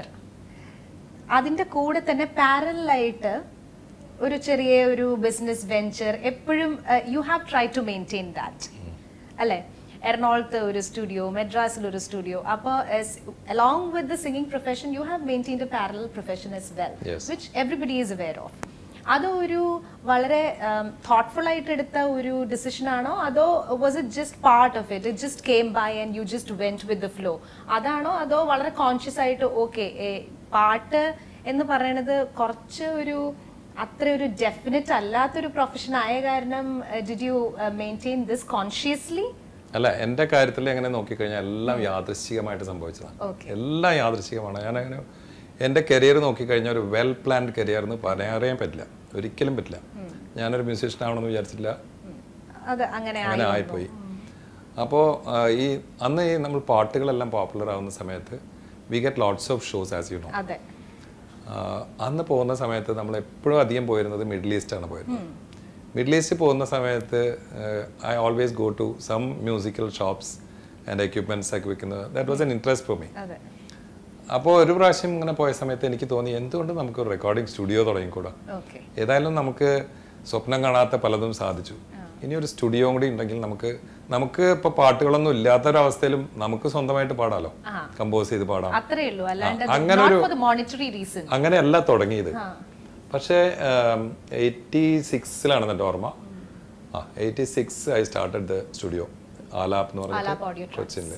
അതിന്റെ കൂടെ തന്നെ പാരലായിട്ട് ഒരു ചെറിയ ഒരു ബിസിനസ് വെഞ്ചർ എപ്പോഴും you have try to maintain that അല്ലേ എറണാകുളത്ത് ഒരു സ്റ്റുഡിയോ മെഡ്രാസിൽ ഒരു സ്റ്റുഡിയോ അപ്പോൾ along with the singing profession you have maintain a parallel profession as well Yes. Which everybody is aware of അത് ഒരു വളരെ തോട്ട്ഫുൾ ആയിട്ട് എടുത്ത ഒരു ഡിസിഷൻ ആണോ അതോ was it just part of it it just came by and you just went with the flow അതാണോ അതോ വളരെ കോൺഷ്യസ് ആയിട്ട് ഓക്കെ പാട്ട് എന്ന് പറയണത് കുറച്ച് ഒരു അത്ര ഒരു ഡെഫിനറ്റ് അല്ലാത്തൊരു പ്രൊഫഷൻ ആയ കാരണം did you maintain this consciously അല്ല എൻ്റെ കാര്യത്തിൽ എങ്ങനെ നോക്കിക്കഴിഞ്ഞാൽ എല്ലാം യാദൃശ്ചികമായിട്ട് സംഭവിച്ചതാണ് Okay. എല്ലാം യാദൃശ്ചികമാണ് ഞാൻ അങ്ങനെ എൻ്റെ കരിയർ നോക്കിക്കഴിഞ്ഞാൽ ഒരു വെൽ പ്ലാൻഡ് കരിയർ എന്ന് പറയാൻ പറ്റില്ല ഒരിക്കലും പറ്റില്ല ഞാനൊരു മ്യൂസീഷ്യൻ ആവണമെന്ന് വിചാരിച്ചില്ല അത് അങ്ങനെ അങ്ങനെ ആയിപ്പോയി അപ്പോൾ ഈ അന്ന് ഈ നമ്മൾ പാട്ടുകളെല്ലാം പോപ്പുലർ ആവുന്ന സമയത്ത് we get lots of shows as you know അതെ അന്ന് പോകുന്ന സമയത്ത് നമ്മൾ എപ്പോഴും അധികം പോയിരുന്നത് മിഡിൽ ഈസ്റ്റ് ആണ് പോയിരുന്നത് മിഡിൽ ഈസ്റ്റ് പോകുന്ന സമയത്ത് I always go to some musical shops and equipments ഒക്കെ വിൽക്കുന്നത് that was an interest for me അതെ അപ്പോൾ ഒരു പ്രാവശ്യം ഇങ്ങനെ പോയ സമയത്ത് എനിക്ക് തോന്നി എന്തുകൊണ്ട് നമുക്ക് ഒരു റെക്കോർഡിംഗ് സ്റ്റുഡിയോ തുടങ്ങിക്കൂടാ ഓക്കെ ഏതായാലും നമുക്ക് സ്വപ്നം കാണാത്ത പലതും സാധിച്ചു ഇനി ഒരു സ്റ്റുഡിയോ കൂടി ഉണ്ടെങ്കിൽ നമുക്ക് നമുക്ക് ഇപ്പൊ പാട്ടുകളൊന്നും ഇല്ലാത്തൊരവസ്ഥയിലും നമുക്ക് സ്വന്തമായിട്ട് പാടാലോ ആ. കമ്പോസ് ചെയ്ത് പാടാം അത്രേ ഉള്ളൂ അല്ലാണ്ട് അങ്ങനെ ഒരു- മോണിറ്ററി റീസൺ അങ്ങനെയല്ല തുടങ്ങിയത് പക്ഷേ എയ്റ്റി സിക്സിലാണ് എൻ്റെ ഓർമ്മ ആ eighty six I started the studio Alap എന്ന് ആലാപ്പ് audio പറഞ്ഞിട്ട് കൊച്ചിയിൽ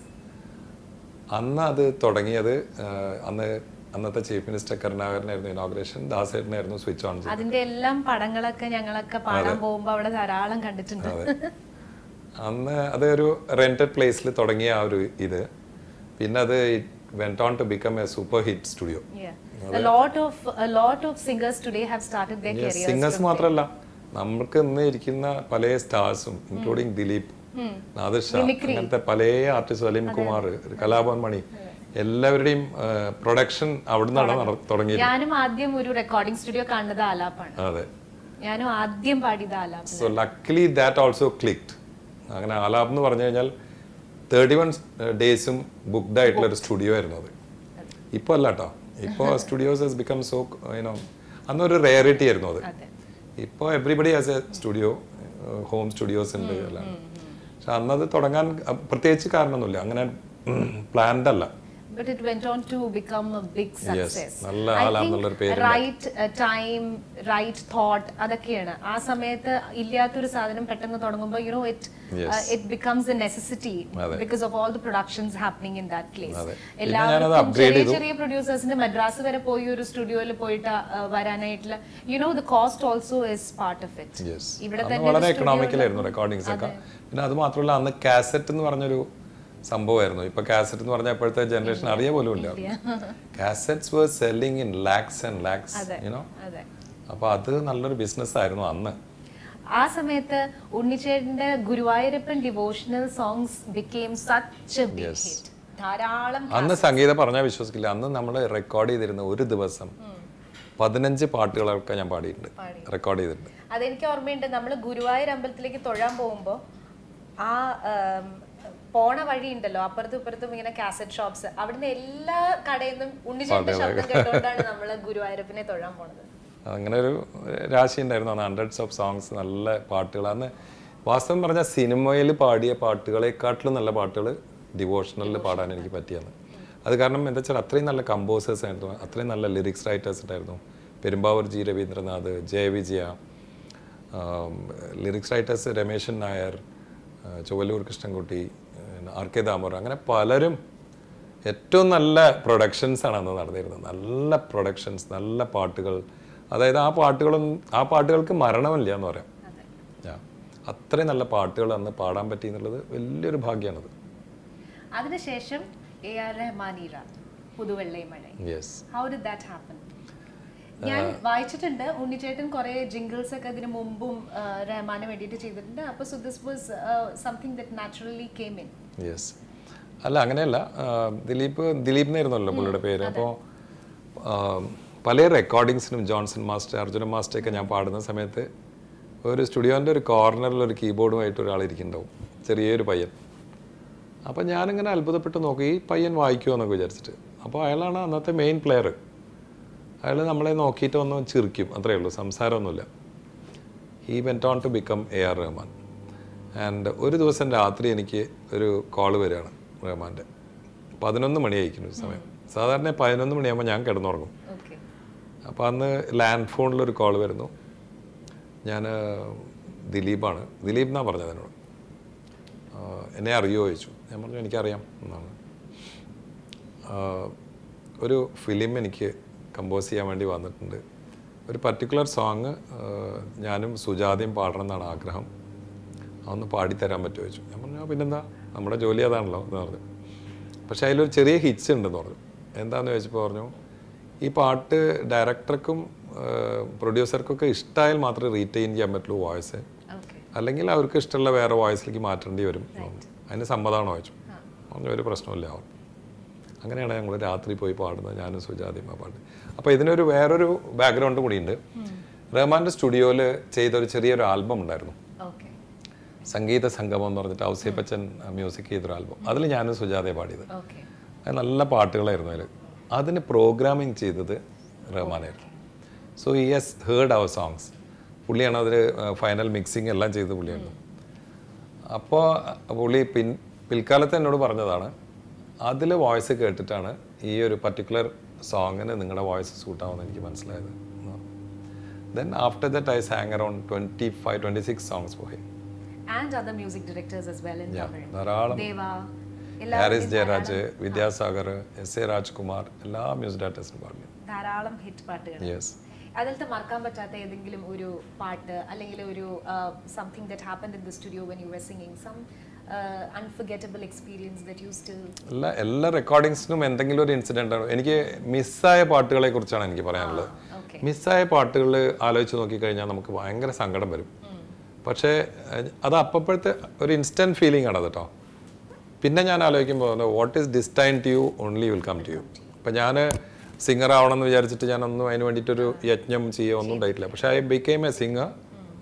അന്ന് അത് തുടങ്ങിയത് ആ, അന്ന് അന്നത്തെ ചീഫ് മിനിസ്റ്റർ കരുണാകരനായിരുന്നു ഇനോഗ്രേഷൻ ദാസേട്ടനായിരുന്നു സ്വിച്ച് ഓൺ ചെയ്തത് അതിന്റെ എല്ലാം പടങ്ങളൊക്കെ ഞങ്ങളൊക്കെ പാടാൻ പോകുമ്പോ അവിടെ ധാരാളം കണ്ടിട്ടുണ്ട് അന്ന് അത് ഒരു റെന്റഡ് പ്ലേസിൽ തുടങ്ങിയ ആ ഒരു ഇത് പിന്നെ അത് went on to become a super hit studio Yeah. A lot of a lot of singers today have started their careers. Singers മാത്രമല്ല നമ്മൾക്ക് ഇന്ന് ഇരിക്കുന്ന പല സ്റ്റാർസും ഇൻക്ലൂഡിങ് ദിലീപ് നാദിർ ഷാ അങ്ങനത്തെ പല ആർട്ടിസ്റ്റ് സലീം കുമാർ കലാഭവൻ മണി എല്ലാവരുടെയും പ്രൊഡക്ഷൻ അവിടെ നിന്നാണ് തുടങ്ങിയത് ഞാനും ആദ്യം ഒരു റെക്കോർഡിംഗ് സ്റ്റുഡിയോ കാണുന്നത് ആലാപ്പാണ് അതെ ഞാനും ആദ്യം പാടിയത് Alap so luckily that also clicked അങ്ങനെ ആലാപ് എന്ന് പറഞ്ഞു കഴിഞ്ഞാൽ തേർട്ടി വൺ ഡേയ്സും ബുക്ക്ഡ് ആയിട്ടുള്ള ഒരു സ്റ്റുഡിയോ ആയിരുന്നു അത് ഇപ്പോൾ അല്ല കേട്ടോ ഇപ്പോൾ studios has become so you know അന്നൊരു റേറിറ്റി ആയിരുന്നു അത് അതെ ഇപ്പോൾ everybody has a studio home studios ഉണ്ട് എല്ലാം പക്ഷെ അന്നത് തുടങ്ങാൻ അഹ് പ്രത്യേകിച്ച് കാരണമൊന്നുമില്ല അങ്ങനെ പ്ലാൻഡ് അല്ല But it went on to become a big success. നല്ല ആലാന്നുള്ളൊരു പേരുണ്ടായി. റൈറ്റ് ടൈം റൈറ്റ് തോട്ട് അതൊക്കെയാണ് ആ സമയത്ത് ഇല്ലാത്തൊരു സാധനം പെട്ടെന്ന് തുടങ്ങുമ്പോൾ you know it Yes. It becomes a necessity അതെ. Because of all the productions happening in that place അതെ. പിന്നെ ഞാനത് എല്ലാവർക്കും upgrade ചെറിയ ചെയ്തു. ചെറിയ പ്രൊഡ്യൂസേഴ്സിന്റെ മദ്രാസ് വരെ പോയി ഒരു സ്റ്റുഡിയോയിൽ പോയിട്ട് ആ, വരാനായിട്ടുള്ള you know the cost also is part of it yes ഇവിടെ അന്ന് തന്നെ വളരെ ഒരു എക്കണോമിക്കൽ ആയിരുന്നു റെക്കോർഡിങ്സ് ഒക്കെ പിന്നെ അത് മാത്രമല്ല അന്ന് കാസറ്റ് എന്ന് പറഞ്ഞൊരു സംഭവമായിരുന്നു ഇപ്പൊ കാസറ്റ് എന്ന് പറഞ്ഞ ഇപ്പോഴത്തെ ജനറേഷൻ അറിയ പോലും ഇല്ല cassettes were selling in lakhs and lakhs you know അതെ അപ്പൊ അത് നല്ലൊരു ബിസിനസ് ആയിരുന്നു അന്ന് ആ സമയത്ത് ഉണ്ണിച്ചേട്ടന്റെ Guruvayurappan devotional songs became such a big hit ധാരാളം അന്ന് സംഗീതം പറഞ്ഞാൽ വിശ്വസിക്കില്ല അന്ന് നമ്മൾ റെക്കോർഡ് ചെയ്തിരുന്ന ഒരു ദിവസം പതിനഞ്ച് പാട്ടുകളൊക്കെ ഞാൻ പാടിയിട്ടുണ്ട് റെക്കോർഡ് ചെയ്തിട്ടുണ്ട് അതെനിക്ക് ഓർമ്മയുണ്ട് നമ്മൾ ഗുരുവായൂർ അമ്പലത്തിലേക്ക് തൊഴാൻ പോകുമ്പോൾ ആ ആം, പോണ വഴി ഉണ്ടല്ലോ അപ്പുറത്തും ഇപ്പുറത്തും ഇങ്ങനെ കാസറ്റ് ഷോപ്സ് അവിടുന്ന് എല്ലാ കടയിൽ നിന്നും ഉണ്ണിച്ചേട്ടന്റെ ശബ്ദം കേട്ടോണ്ടാണ് നമ്മൾ ഗുരുവായൂരപ്പനെ തൊഴാൻ പോണത് അങ്ങനെ ഒരു രാശി ഉണ്ടായിരുന്നു അന്ന് ഹൺഡ്രഡ്സ് ഓഫ് സോങ്സ് നല്ല പാട്ടുകൾ അന്ന് വാസ്തവം പറഞ്ഞാൽ സിനിമയിൽ പാടിയ പാട്ടുകളെക്കാട്ടിലും നല്ല പാട്ടുകൾ ഡിവോഷണലിൽ പാടാൻ എനിക്ക് പറ്റിയെന്ന് അത് കാരണം എന്താ വെച്ചാൽ അത്രയും നല്ല കമ്പോസേഴ്സ് ആയിരുന്നു അത്രയും നല്ല ലിറിക്സ് റൈറ്റേഴ്സ് ഉണ്ടായിരുന്നു Perumbavoor G Ravindranath Jayavijaya lyrics writers Rameshan Nair ആ, ചൊവ്വല്ലൂർ കൃഷ്ണൻകുട്ടി പിന്നെ ആർ കെ ദാമോർ അങ്ങനെ പലരും ഏറ്റവും നല്ല പ്രൊഡക്ഷൻസ് ആണ് അന്ന് നടന്നിരുന്നത് നല്ല പ്രൊഡക്ഷൻസ് നല്ല പാട്ടുകൾ അതായത് ആ പാട്ടുകളും ആ പാട്ടുകൾക്ക് മരണമില്ല എന്ന് പറയാം അതെ Yeah. അത്രയും നല്ല പാട്ടുകൾ അന്ന് പാടാൻ പറ്റി എന്നുള്ളത് വലിയൊരു ഭാഗ്യമാണത് അതിനുശേഷം എ ആർ റഹ്മാനീറ Puthu Vellai Mazhai yes how did ഹാപ്പൻ ഞാൻ വായിച്ചിട്ടുണ്ട് ഉണ്ണിച്ചേട്ടൻ കുറെ ജിംഗിൾസ് ഒക്കെ ഇതിനു മുമ്പും ആ, റഹ്മാന് വേണ്ടിയിട്ട് ചെയ്തിട്ടുണ്ട് അപ്പൊ so this was something that naturally came in yes അല്ല അങ്ങനെയല്ല ആ, ദിലീപ് ദിലീപ് എന്നായിരുന്നല്ലോ പുള്ളിയുടെ പേര് അപ്പോൾ പല റെക്കോർഡിങ്സിനും ജോൺസൺ മാസ്റ്റർ അർജുന മാസ്റ്റർ ഒക്കെ ഞാൻ പാടുന്ന സമയത്ത് ഒരു സ്റ്റുഡിയോൻ്റെ ഒരു കോർണറിൽ ഒരു കീബോർഡുമായിട്ട് ഒരാൾ ഇരിക്കുന്നുണ്ടാവും ചെറിയൊരു പയ്യൻ അപ്പോൾ ഞാനിങ്ങനെ അത്ഭുതപ്പെട്ട് നോക്കി ഈ പയ്യൻ വായിക്കുമോ എന്നൊക്കെ വിചാരിച്ചിട്ട് അപ്പോൾ അയാളാണ് അന്നത്തെ മെയിൻ പ്ലെയർ അയാൾ നമ്മളെ നോക്കിയിട്ട് ഒന്ന് ചിരിക്കും അത്രയേ ഉള്ളൂ സംസാരമൊന്നുമില്ല he went on to become A R Rahman and ഒരു ദിവസം രാത്രി എനിക്ക് ഒരു കോൾ വരികയാണ് റഹ്മാൻ്റെ പതിനൊന്ന് മണിയായിരിക്കുന്നു ഒരു സമയം സാധാരണ പതിനൊന്ന് മണിയാകുമ്പോൾ ഞാൻ കിടന്നുറങ്ങും ഓക്കെ അപ്പോൾ അന്ന് ലാൻഡ് ഫോണിലൊരു കോൾ വരുന്നു ഞാൻ ദിലീപാണ് ദിലീപ് എന്നാണ് പറഞ്ഞത് എന്നോട് ആ, എന്നെ അറിയുമോ ചോദിച്ചു ഞാൻ പറഞ്ഞു എനിക്കറിയാം എന്നാണ് ആ, ഒരു ഫിലിം എനിക്ക് കമ്പോസ് ചെയ്യാൻ വേണ്ടി വന്നിട്ടുണ്ട് ഒരു പർട്ടിക്കുലർ സോങ് ഞാനും സുജാതയും പാടണം എന്നാണ് ആഗ്രഹം അതൊന്ന് പാടിത്തരാൻ പറ്റുമോ ചോദിച്ചു ഞാൻ പറഞ്ഞു "ആ, പിന്നെന്താ നമ്മുടെ ജോലി അതാണല്ലോ എന്ന് പറഞ്ഞു പക്ഷേ അതിലൊരു ചെറിയ ഹിറ്റ്സ് ഉണ്ടെന്ന് പറഞ്ഞു എന്താണെന്ന് ചോദിച്ചപ്പോൾ പറഞ്ഞു ഈ പാട്ട് ഡയറക്ടർക്കും പ്രൊഡ്യൂസർക്കൊക്കെ ഇഷ്ടമായാൽ മാത്രമേ റീറ്റെയിൻ ചെയ്യാൻ പറ്റുള്ളൂ വോയിസ് ഓക്കെ അല്ലെങ്കിൽ അവർക്ക് ഇഷ്ടമുള്ള വേറെ വോയിസിലേക്ക് മാറ്റേണ്ടി വരും അതിന് സമ്മതമാണോ ചോദിച്ചു പറഞ്ഞു ഒരു പ്രശ്നമില്ല ആവും അങ്ങനെയാണ് ഞങ്ങൾ രാത്രി പോയി പാടുന്നത് ഞാനും സുജാതിയും ആ പാട്ട് അപ്പോൾ ഇതിനൊരു വേറൊരു ബാക്ക്ഗ്രൗണ്ട് കൂടിയുണ്ട് റഹ്മാന്റെ സ്റ്റുഡിയോയിൽ ചെയ്ത ഒരു ചെറിയൊരു ആൽബം ഉണ്ടായിരുന്നു ഓക്കെ സംഗീത സംഗമം എന്ന് പറഞ്ഞിട്ട് ഔസേപ്പച്ചൻ മ്യൂസിക് ചെയ്തൊരു ആൽബം അതിൽ ഞാനും സുജാതയെ പാടിയത് ഓക്കെ അത് നല്ല പാട്ടുകളായിരുന്നു അതിൽ അതിന് പ്രോഗ്രാമിംഗ് ചെയ്തത് റഹ്മാനായിരുന്നു സോ ഈ ഹസ് ഹേർഡ് അവർ സോങ്സ് പുള്ളിയാണ് അതിൽ ഫൈനൽ മിക്സിങ് എല്ലാം ചെയ്തത് പുള്ളിയാണ് അപ്പോൾ പുള്ളി പിൻ പിൽക്കാലത്ത് എന്നോട് പറഞ്ഞതാണ് അതിൽ വോയിസ് കേട്ടിട്ടാണ് ഈ ഒരു പർട്ടിക്കുലർ സോങ്ങിന് നിങ്ങളുടെ വോയിസ് സൂട്ടാവുമെന്ന് എനിക്ക് മനസ്സിലായത് then after that I sang around twenty five twenty six songs പോയി and other music directors as well in Tamil. ധാരാളം ദേവ ഹാരിസ് ജയരാജ് വിദ്യാസാഗർ എസ് എ രാജ്കുമാർ എല്ലാ മ്യൂസിക് ഡയറക്ടേഴ്സിനും പാടി ധാരാളം ഹിറ്റ് പാട്ടുകൾ യെസ് അതിലത്തെ മറക്കാൻ പറ്റാത്ത ഏതെങ്കിലും ഒരു പാട്ട് അല്ലെങ്കിൽ ഒരു something that happen in the studio when you were singing some unforgettable experience that you still എല്ലാ എല്ലാ റെക്കോർഡിങ്സിനും എന്തെങ്കിലും ഒരു ഇൻസിഡന്റ് ആണ് എനിക്ക് മിസ്സായ പാട്ടുകളെ കുറിച്ചാണ് എനിക്ക് പറയാനുള്ളത് ഓക്കെ മിസ്സായ പാട്ടുകൾ ആലോചിച്ച് നോക്കിക്കഴിഞ്ഞാൽ നമുക്ക് ഭയങ്കര സങ്കടം വരും പക്ഷേ അഹ് അത് അപ്പോഴത്തെ ഒരു ഇൻസ്റ്റന്റ് ഫീലിംഗ് ആണ് അത് കേട്ടോ പിന്നെ ഞാൻ ആലോചിക്കുമ്പോൾ what is destine to you only will come to you ഇപ്പം ഞാൻ സിംഗർ ആവണമെന്ന് വിചാരിച്ചിട്ട് ഞാനൊന്നും അതിന് വേണ്ടിയിട്ടൊരു യജ്ഞം ചെയ്യുക ഒന്നും ഉണ്ടായിട്ടില്ല പക്ഷേ ഐ ബിക്കെയിം എ സിംഗർ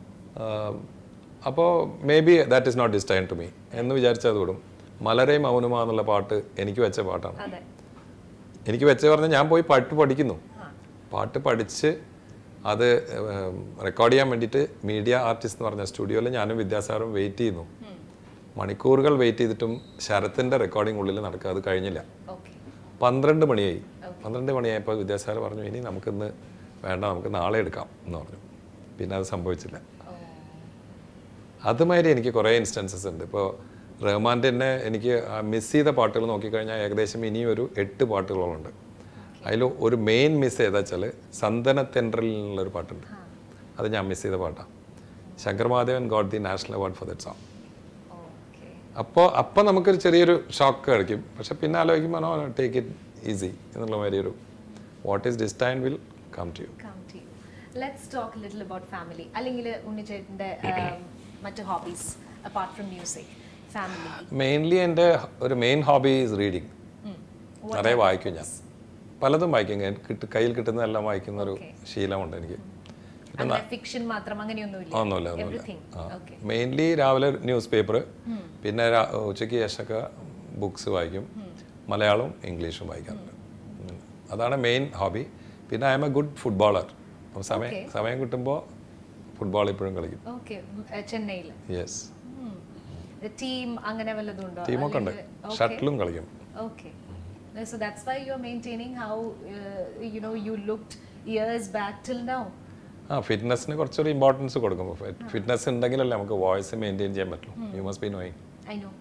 അപ്പോൾ maybe that is not destine to me എന്ന് വിചാരിച്ചത് വിടും മലരെ മൗനമ എന്നുള്ള പാട്ട് എനിക്ക് വെച്ച പാട്ടാണ് അതെ എനിക്ക് വെച്ച് പറഞ്ഞാൽ ഞാൻ പോയി പാട്ട് പഠിക്കുന്നു പാട്ട് പഠിച്ച് അത് റെക്കോർഡ് ചെയ്യാൻ വേണ്ടിയിട്ട് മീഡിയ ആർട്ടിസ്റ്റ് എന്ന് പറഞ്ഞ സ്റ്റുഡിയോയിൽ ഞാനും വിദ്യാസാറും വെയിറ്റ് ചെയ്യുന്നു മണിക്കൂറുകൾ വെയിറ്റ് ചെയ്തിട്ടും ശരത്തിൻ്റെ റെക്കോർഡിംഗ് ഉള്ളിൽ നടക്കുക അത് കഴിഞ്ഞില്ല ഓക്കെ പന്ത്രണ്ട് മണിയായി പന്ത്രണ്ട് മണിയായപ്പോൾ വിദ്യാസാർ പറഞ്ഞു ഇനി നമുക്കിന്ന് വേണ്ട നമുക്ക് നാളെ എടുക്കാം എന്ന് പറഞ്ഞു പിന്നെ അത് സംഭവിച്ചില്ല അതുമാതിരി എനിക്ക് കുറേ ഇൻസ്റ്റൻസസ് ഉണ്ട് ഇപ്പോൾ റഹ്മാൻ്റെ തന്നെ എനിക്ക് മിസ് ചെയ്ത പാട്ടുകൾ നോക്കിക്കഴിഞ്ഞാൽ ഏകദേശം ഇനിയും ഒരു എട്ട് പാട്ടുകളുണ്ട് അതിൽ ഒരു മെയിൻ മിസ് ഏതാ വെച്ചാൽ സന്തനത്തെൻട്രൽ എന്നുള്ളൊരു പാട്ടുണ്ട് അത് ഞാൻ മിസ് ചെയ്ത പാട്ടാണ് Shankar Mahadevan got the national award for that song okay അപ്പോൾ അപ്പോൾ നമുക്കൊരു ചെറിയൊരു ഷോക്ക് കഴിക്കും പക്ഷെ പിന്നെ ആലോചിക്കുമ്പോൾ നോ ടേക്ക് ഇറ്റ് ഈസി എന്നുള്ള മാതിരി ഒരു what is destine will come to you come to you let's talk little about family അല്ലെങ്കിൽ ഉണ്ണിച്ചേട്ടൻ്റെ മറ്റ് hobbies apart from music family mainly എൻ്റെ ഒരു മെയിൻ ഹോബി ഈസ് റീഡിങ് നിറയെ വായിക്കും ഞാൻ പലതും വായിക്കും ഞാൻ കിട്ട കയ്യിൽ കിട്ടുന്നതെല്ലാം വായിക്കുന്ന ഒരു ശീലമുണ്ട് എനിക്ക് അങ്ങനെ ഫിക്ഷൻ മാത്രം അങ്ങനെയൊന്നുമില്ല ഒന്നുമില്ല ഒന്നുമില്ല എവറിഥിങ് ഓക്കെ മെയിൻലി രാവിലെ ന്യൂസ് പേപ്പർ പിന്നെ രാ- ഉച്ചയ്ക്ക് ശേഷമൊക്കെ ബുക്സ് വായിക്കും മലയാളവും ഇംഗ്ലീഷും വായിക്കാറുണ്ട് ഉം. അതാണ് മെയിൻ ഹോബി പിന്നെ I am a good footballer അപ്പം സമയം സമയം കിട്ടുമ്പോൾ ഫുട്ബോൾ ഇപ്പോഴും കളിക്കും ഓക്കെ ചെന്നൈയിൽ യെസ് ടീം അങ്ങനെ വല്ലതും ഉണ്ടോ ടീമൊക്കെ ഉണ്ട് ഷട്ടിലും കളിക്കും Okay. So that's why you're maintaining how uh, you know you looked years back till now. ആ ഫിറ്റ്നസ്സിന് കുറച്ചൊരു ഇമ്പോർട്ടൻസ് കൊടുക്കും ഫിറ്റ്നസ് ഉണ്ടെങ്കിലല്ലേ നമുക്ക് വോയിസ് മെയിൻറ്റെയിൻ ചെയ്യാൻ പറ്റുള്ളൂ you must be knowing I know.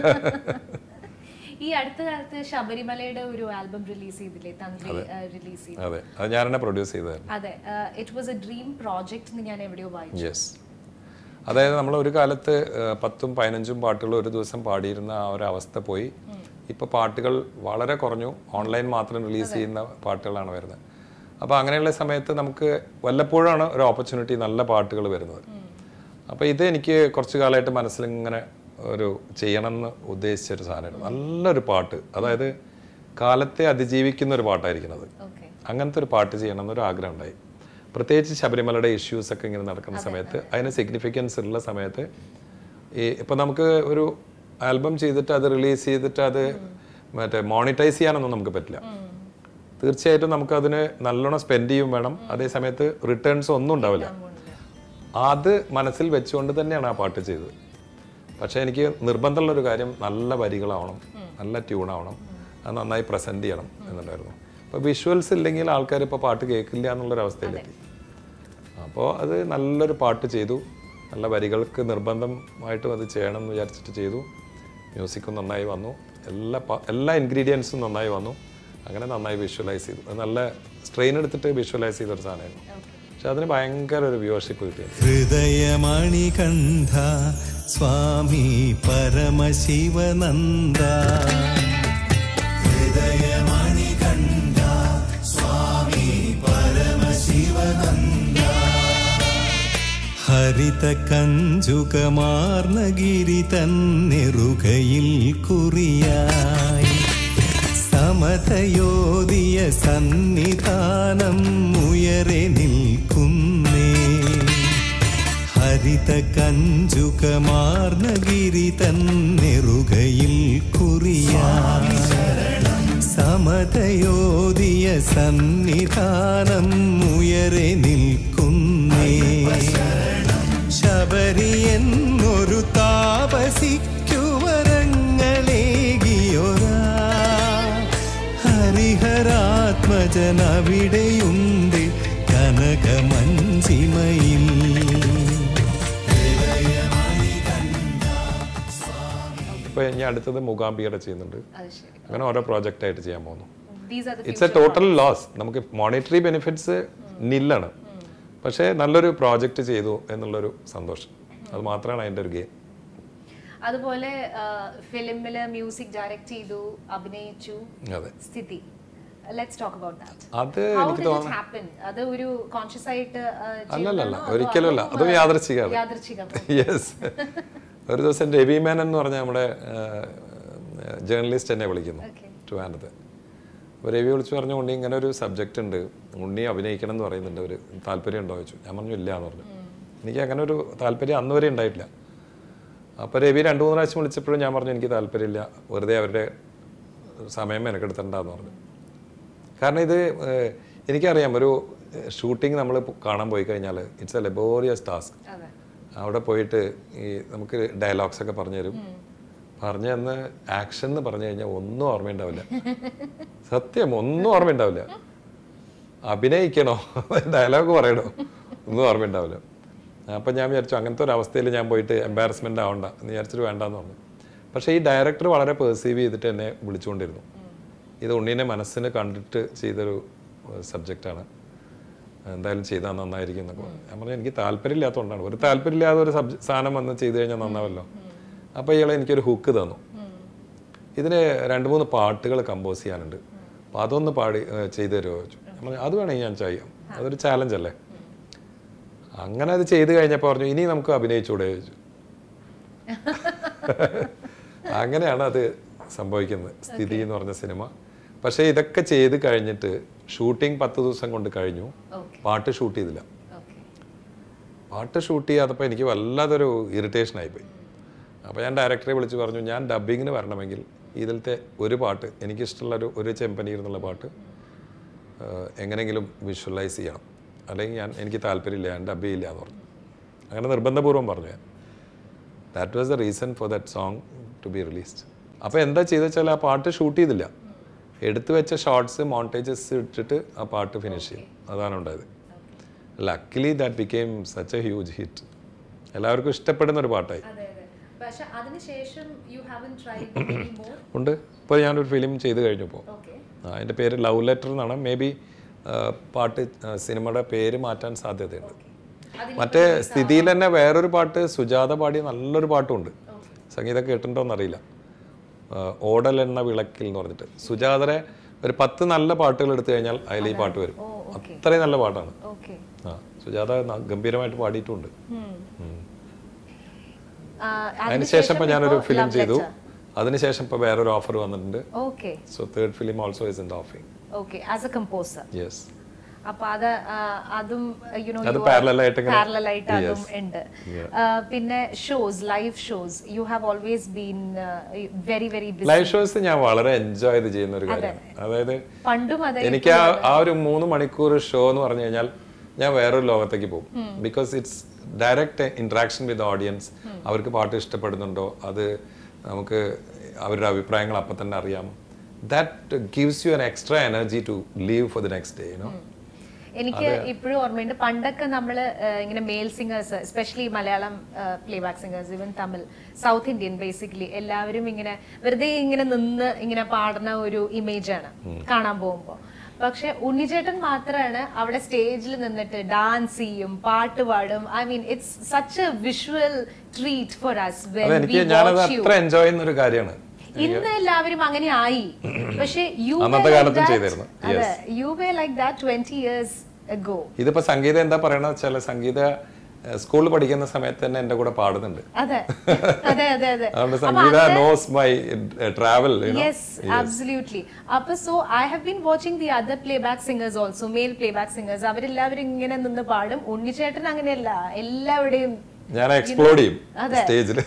ഈ അടുത്ത കാലത്ത് ശബരിമലയുടെ ഒരു ആൽബം റിലീസ് ചെയ്തില്ലേ തന്ത്രി റിലീസ് ചെയ്തു അതെ അത് ഞാൻ തന്നെ പ്രൊഡ്യൂസ് ചെയ്തതായിരുന്നു അതെ it was a dream project എന്ന് ഞാൻ എവിടെയോ വായിച്ചു യെസ് അതായത് നമ്മൾ ഒരു കാലത്ത് ആ, പത്തും പതിനഞ്ചും പാട്ടുകൾ ഒരു ദിവസം പാടിയിരുന്ന ആ ഒരു അവസ്ഥ പോയി ഇപ്പൊ പാട്ടുകൾ വളരെ കുറഞ്ഞു ഓൺലൈൻ മാത്രം റിലീസ് ചെയ്യുന്ന പാട്ടുകളാണ് വരുന്നത് അപ്പോൾ അങ്ങനെയുള്ള സമയത്ത് നമുക്ക് വല്ലപ്പോഴാണ് ഒരു ഓപ്പർച്യൂണിറ്റി നല്ല പാട്ടുകൾ വരുന്നത് അപ്പോൾ ഇത് എനിക്ക് കുറച്ച് കാലമായിട്ട് മനസ്സിലിങ്ങനെ ഒരു ചെയ്യണം എന്ന് ഉദ്ദേശിച്ച ഒരു സാധനമായിരുന്നു നല്ലൊരു പാട്ട് അതായത് കാലത്തെ അതിജീവിക്കുന്ന ഒരു പാട്ടായിരിക്കുന്നത് ഓക്കെ അങ്ങനത്തെ ഒരു പാട്ട് ചെയ്യണം എന്നൊരു ആഗ്രഹം ഉണ്ടായി പ്രത്യേകിച്ച് ശബരിമലയുടെ ഇഷ്യൂസ് ഒക്കെ ഇങ്ങനെ നടക്കുന്ന സമയത്ത് അതിന് സിഗ്നിഫിക്കൻസ് ഉള്ള സമയത്ത് ഈ ഇപ്പം നമുക്ക് ഒരു ആൽബം ചെയ്തിട്ട് അത് റിലീസ് ചെയ്തിട്ട് അത് മറ്റേ മോണിറ്റൈസ് ചെയ്യാനൊന്നും നമുക്ക് പറ്റില്ല തീർച്ചയായിട്ടും നമുക്ക് അതിന് നല്ലോണം സ്പെൻഡ് ചെയ്യും വേണം അതേ സമയത്ത് റിട്ടേൺസ് ഒന്നും ഉണ്ടാവില്ല അത് മനസ്സിൽ വെച്ചുകൊണ്ട് തന്നെയാണ് ആ പാട്ട് ചെയ്തത് പക്ഷേ എനിക്ക് നിർബന്ധമുള്ള ഒരു കാര്യം നല്ല വരികളാവണം നല്ല ട്യൂണാവണം അത് നന്നായി പ്രസൻറ്റ് ചെയ്യണം എന്നുണ്ടായിരുന്നു അപ്പോൾ വിഷ്വൽസ് ഇല്ലെങ്കിൽ ആൾക്കാർ ഇപ്പോൾ പാട്ട് കേൾക്കില്ല എന്നുള്ളൊരവസ്ഥയിലെത്തി അപ്പോൾ അത് നല്ലൊരു പാട്ട് ചെയ്തു നല്ല വരികൾക്ക് നിർബന്ധമായിട്ടും അത് ചെയ്യണം എന്ന് വിചാരിച്ചിട്ട് ചെയ്തു മ്യൂസിക്കും നന്നായി വന്നു എല്ലാ പ- എല്ലാ ഇൻഗ്രീഡിയൻസും നന്നായി വന്നു അങ്ങനെ നന്നായി വിഷ്വലൈസ് ചെയ്തു അത് നല്ല സ്ട്രെയിൻ എടുത്തിട്ട് വിഷ്വലൈസ് ചെയ്തൊരു സാധനമായിരുന്നു പക്ഷെ അതിന് ഭയങ്കര ഒരു വ്യൂവർഷിപ്പ് കിട്ടി ഹൃദയമണികണ്ഠ സ്വാമി പരമശിവനന്ദ ഹൃദയമണികണ്ഠ സ്വാമി പരമശിവനന്ദ ഹരിത കഞ്ചുകമാർന്നഗിരി തന്നെറുകയിൽ കുറിയായി സമതയോദിയ സന്നിധാനം ഉയരെ നിൽക്കുന്നേ ഹരിത കഞ്ചുകമാർന്ന ഗിരി തന്നെറുകയിൽ കുറിയായി സമതയോദിയ സന്നിധാനം ഉയരെ നിൽക്കുന്നേ ശബരി എന്നൊരു താപസിക്കുവരങ്ങളേകിയൊരാ ഹരിഹരാത്മജനവിടെയുണ്ട് കനകമഞ്ചിമയിൽ ഇപ്പൊ ഇനി അടുത്തത് മൂകാംബികയുടെ ചെയ്യുന്നുണ്ട് അത് ശരി അങ്ങനെ ഓരോ പ്രോജക്റ്റ് ആയിട്ട് ചെയ്യാൻ പോകുന്നു these are the it's a total loss നമുക്ക് മോണിറ്ററി ബെനിഫിറ്റ്സ് നില്ലാണ് പക്ഷേ നല്ലൊരു പ്രോജക്റ്റ് ചെയ്തു എന്നുള്ളൊരു സന്തോഷം അത് മാത്രമാണ് അതിൻ്റെ ഒരു ഗെയിം അതുപോലെ ഫിലിമില് മ്യൂസിക് ഡയറക്റ്റ് ചെയ്തു അഭിനയിച്ചു അതെ സ്ഥിതി ലെറ്റ്സ് ടോക്ക് അബൌട്ട് ദാറ്റ് അത് ഹൗ എനിക്ക് ഡിഡ് തോന്നുന്നു ഇറ്റ് ഹാപ്പൻ അത് ഒരു കോൺഷ്യസ് ആയിട്ട് ആ, അല്ലല്ല ചെയ്തതാണോ അതോ ഒരിക്കലും അല്ല അതും, അതും ആ, യാദൃച്ഛികമാണ് യാദൃച്ഛികം യെസ് ഒരു ദിവസം രവി മേനൻ എന്ന് പറഞ്ഞ നമ്മുടെ ജേർണലിസ്റ്റ് എന്നെ വിളിക്കുന്നു Okay. ട്രിവാൻഡത്ത് അപ്പോൾ രവി വിളിച്ച് പറഞ്ഞു ഉണ്ണി ഇങ്ങനെ ഒരു സബ്ജക്റ്റ് ഉണ്ട് ഉണ്ണി അഭിനയിക്കണം എന്ന് പറയുന്നുണ്ട് ഒരു താല്പര്യം ഉണ്ടോ ചോദിച്ചു ഞാൻ പറഞ്ഞു ഇല്ല എന്ന് പറഞ്ഞു എനിക്ക് അങ്ങനെ ഒരു താല്പര്യം അന്ന് വരെ ഉണ്ടായിട്ടില്ല അപ്പോൾ രവി രണ്ട് മൂന്ന് പ്രാവശ്യം വിളിച്ചപ്പോഴും ഞാൻ പറഞ്ഞു എനിക്ക് താല്പര്യമില്ല വെറുതെ അവരുടെ സമയം മെനക്കെടുത്തണ്ടെന്ന് പറഞ്ഞു കാരണം ഇത് ഏഹ്, എനിക്കറിയാം ഒരു ഷൂട്ടിംഗ് നമ്മൾ കാണാൻ പോയി കഴിഞ്ഞാൽ ഇറ്റ്സ് എ ലെബോറിയസ് ടാസ്ക് അതെ അവിടെ പോയിട്ട് ഈ നമുക്ക് ഡയലോഗ്സ് ഒക്കെ പറഞ്ഞു തരും പറഞ്ഞു തന്ന് ആക്ഷൻ എന്ന് പറഞ്ഞു കഴിഞ്ഞാൽ ഒന്നും ഓർമ്മയുണ്ടാവില്ല സത്യം ഒന്നും ഓർമ്മയുണ്ടാവില്ല അഭിനയിക്കണോ ഡയലോഗ് പറയണോ ഒന്നും ഓർമ്മയുണ്ടാവില്ല അപ്പം ഞാൻ വിചാരിച്ചു അങ്ങനത്തെ ഒരു അവസ്ഥയിൽ ഞാൻ പോയിട്ട് എംബാരസ്മെൻ്റ് ആവണ്ട എന്ന് വിചാരിച്ചിട്ട് വേണ്ടാന്ന് പറഞ്ഞു പക്ഷേ ഈ ഡയറക്ടർ വളരെ പെർസീവ് ചെയ്തിട്ട് എന്നെ വിളിച്ചുകൊണ്ടിരുന്നു ഇത് ഉണ്ണീനെ മനസ്സിന് കണ്ടിട്ട് ചെയ്തൊരു സബ്ജക്റ്റാണ് എന്തായാലും ചെയ്താൽ നന്നായിരിക്കും എന്നൊക്കെ പറഞ്ഞു ഞാൻ പറഞ്ഞു എനിക്ക് താല്പര്യമില്ലാത്തതുകൊണ്ടാണ് ഒരു താല്പര്യമില്ലാതെ ഒരു സബ്ജ സാധനം വന്ന് ചെയ്തു കഴിഞ്ഞാൽ നന്നാവല്ലോ അപ്പോൾ ഇയാൾ എനിക്കൊരു ഹുക്ക് തന്നു ഇതിന് രണ്ട് മൂന്ന് പാട്ടുകൾ കമ്പോസ് ചെയ്യാനുണ്ട് അപ്പോൾ അതൊന്ന് പാടി ഏഹ് ചെയ്തു തരുമോ ചോദിച്ചു ഞാൻ പറഞ്ഞു അത് വേണമെങ്കിൽ ഞാൻ ചെയ്യാം അതൊരു ചാലഞ്ച് അല്ലേ അങ്ങനെ അത് ചെയ്ത് കഴിഞ്ഞപ്പോൾ പറഞ്ഞു ഇനി നമുക്ക് അഭിനയിച്ചൂടെ ചോദിച്ചു അങ്ങനെയാണ് അത് സംഭവിക്കുന്നത് സ്ഥിതി എന്ന് പറഞ്ഞ സിനിമ പക്ഷേ ഇതൊക്കെ ചെയ്ത് കഴിഞ്ഞിട്ട് ഷൂട്ടിംഗ് പത്ത് ദിവസം കൊണ്ട് കഴിഞ്ഞു ഓക്കെ പാട്ട് ഷൂട്ട് ചെയ്തില്ല ഓക്കെ പാട്ട് ഷൂട്ട് ചെയ്യാത്തപ്പോൾ എനിക്ക് വല്ലാതൊരു ഇറിറ്റേഷൻ ആയിപ്പോയി അപ്പോൾ ഞാൻ ഡയറക്ടറെ വിളിച്ച് പറഞ്ഞു ഞാൻ ഡബ്ബിങ്ങിന് വരണമെങ്കിൽ ഇതിലത്തെ ഒരു പാട്ട് എനിക്കിഷ്ടമുള്ള ഒരു ഒരു ചെമ്പനീർ എന്നുള്ള പാട്ട് ഏഹ്, എങ്ങനെയെങ്കിലും വിഷ്വലൈസ് ചെയ്യണം അല്ലെങ്കിൽ ഞാൻ എനിക്ക് താല്പര്യമില്ല ഞാൻ ഡബ് ചെയ്യില്ല എന്ന് പറഞ്ഞു അങ്ങനെ നിർബന്ധപൂർവ്വം പറഞ്ഞു ഞാൻ that was the reason for that song to be released അപ്പോൾ എന്താ ചെയ്തെന്ന് വെച്ചാൽ ആ പാട്ട് ഷൂട്ട് ചെയ്തില്ല എടുത്തു വെച്ച ഷോർട്സ് മോണ്ടേജസ് ഇട്ടിട്ട് ആ പാട്ട് ഫിനിഷ് ചെയ്യും അതാണ് ഉണ്ടായത് luckily that became such a huge hit എല്ലാവർക്കും ഇഷ്ടപ്പെടുന്ന ഒരു പാട്ടായി അതെ അതെ പക്ഷെ അതിനുശേഷം you haven't tried any more ഉണ്ട് ഇപ്പോൾ ഞാനൊരു ഫിലിം ചെയ്ത് കഴിഞ്ഞപ്പോൾ ഓക്കെ അതിൻ്റെ പേര് ലവ് ലെറ്റർ എന്നാണ് മേ ബി പാട്ട് ആ, സിനിമയുടെ പേര് മാറ്റാൻ സാധ്യതയുണ്ട് മറ്റേ സ്ഥിതിയിൽ തന്നെ വേറൊരു പാട്ട് സുജാത പാടിയ നല്ലൊരു പാട്ടുമുണ്ട് സംഗീതം കേട്ടിട്ടുണ്ടോയെന്നറിയില്ല ആ, ഓടൽ എന്ന വിളക്കിൽ എന്ന് പറഞ്ഞിട്ട് സുജാതരെ ഒരു പത്ത് നല്ല പാട്ടുകൾ എടുത്തു കഴിഞ്ഞാൽ അതിൽ ഈ പാട്ട് വരും അത്രയും നല്ല പാട്ടാണ് ഓക്കെ ആ സുജാത ന- ഗംഭീരമായിട്ട് പാടിയിട്ടുണ്ട് അതിനുശേഷം ഇപ്പൊ ഞാനൊരു ഫിലിം ചെയ്തു അതിനുശേഷം ഇപ്പൊ വേറൊരു ഓഫർ വന്നിട്ടുണ്ട് okay so third film also is in offing okay as a composer yes അപ്പൊ അത് ആ, അതും യുനോ അത് parallel ആയിട്ട് ഇങ്ങനെ- പാരലൽ ആയിട്ട് അതും Yes. ഉണ്ട് ആ, പിന്നെ shows live shows you have always been very very busy live shows ഞാൻ വളരെ എൻജോയ് ചെയ്ത് ചെയ്യുന്ന ഒരു കാര്യമാണ് അതായത് പണ്ടും അതെ എനിക്ക് ആ ആ ഒരു മൂന്ന് മണിക്കൂർ ഷോ എന്ന് പറഞ്ഞു കഴിഞ്ഞാൽ ഞാൻ വേറൊരു ലോകത്തേക്ക് പോകും because it's direct interaction with audience അവർക്ക് പാട്ട് ഇഷ്ടപ്പെടുന്നുണ്ടോ അത് നമുക്ക് അവരുടെ അഭിപ്രായങ്ങൾ അപ്പം തന്നെ അറിയാം that gives you an extra energy to live for the next day you know എനിക്ക് ഇപ്പോഴും ഓർമ്മയുണ്ട് പണ്ടൊക്കെ നമ്മൾ ഇങ്ങനെ male singers especially Malayalam playback singers even Tamil south Indian basically എല്ലാവരും ഇങ്ങനെ വെറുതെ ഇങ്ങനെ നിന്ന് ഇങ്ങനെ പാടുന്ന ഒരു ഇമേജ് ആണ് കാണാൻ പോകുമ്പോൾ പക്ഷെ ഉണ്ണിച്ചേട്ടൻ മാത്രമാണ് അവിടെ സ്റ്റേജിൽ നിന്നിട്ട് ഡാൻസ് ചെയ്യും പാട്ട് പാടും I mean it's such a visual treat for us അതെനിക്ക് ഞാനത് അത്ര എൻജോയ് ചെയ്യുന്ന ഒരു കാര്യമാണ് ഇന്ന് എല്ലാവരും അങ്ങനെ ആയി പക്ഷെ യു അന്നത്തെ കാലത്തും ചെയ്തിരുന്നു. അതെ you were like that twenty years ago ഇതിപ്പോ സംഗീതം എന്താ പറയണത് വെച്ചാൽ സംഗീത സ്കൂളിൽ പഠിക്കുന്ന സമയത്ത് തന്നെ എന്റെ കൂടെ പാടുന്നുണ്ട് അതെ അതെ അതെ അതെ അതുകൊണ്ട് Sangeetha knows my travel yes absolutely അപ്പൊ so I have been watching the other playback singers also male playback singers അവരെല്ലാവരും ഇങ്ങനെ നിന്ന് പാടും ഉണ്ണിച്ചേട്ടൻ അങ്ങനെയല്ല എല്ലാവരുടെയും ഞാൻ എക്സ്പ്ലോഡ് ചെയ്യും അതെ. സ്റ്റേജിൽ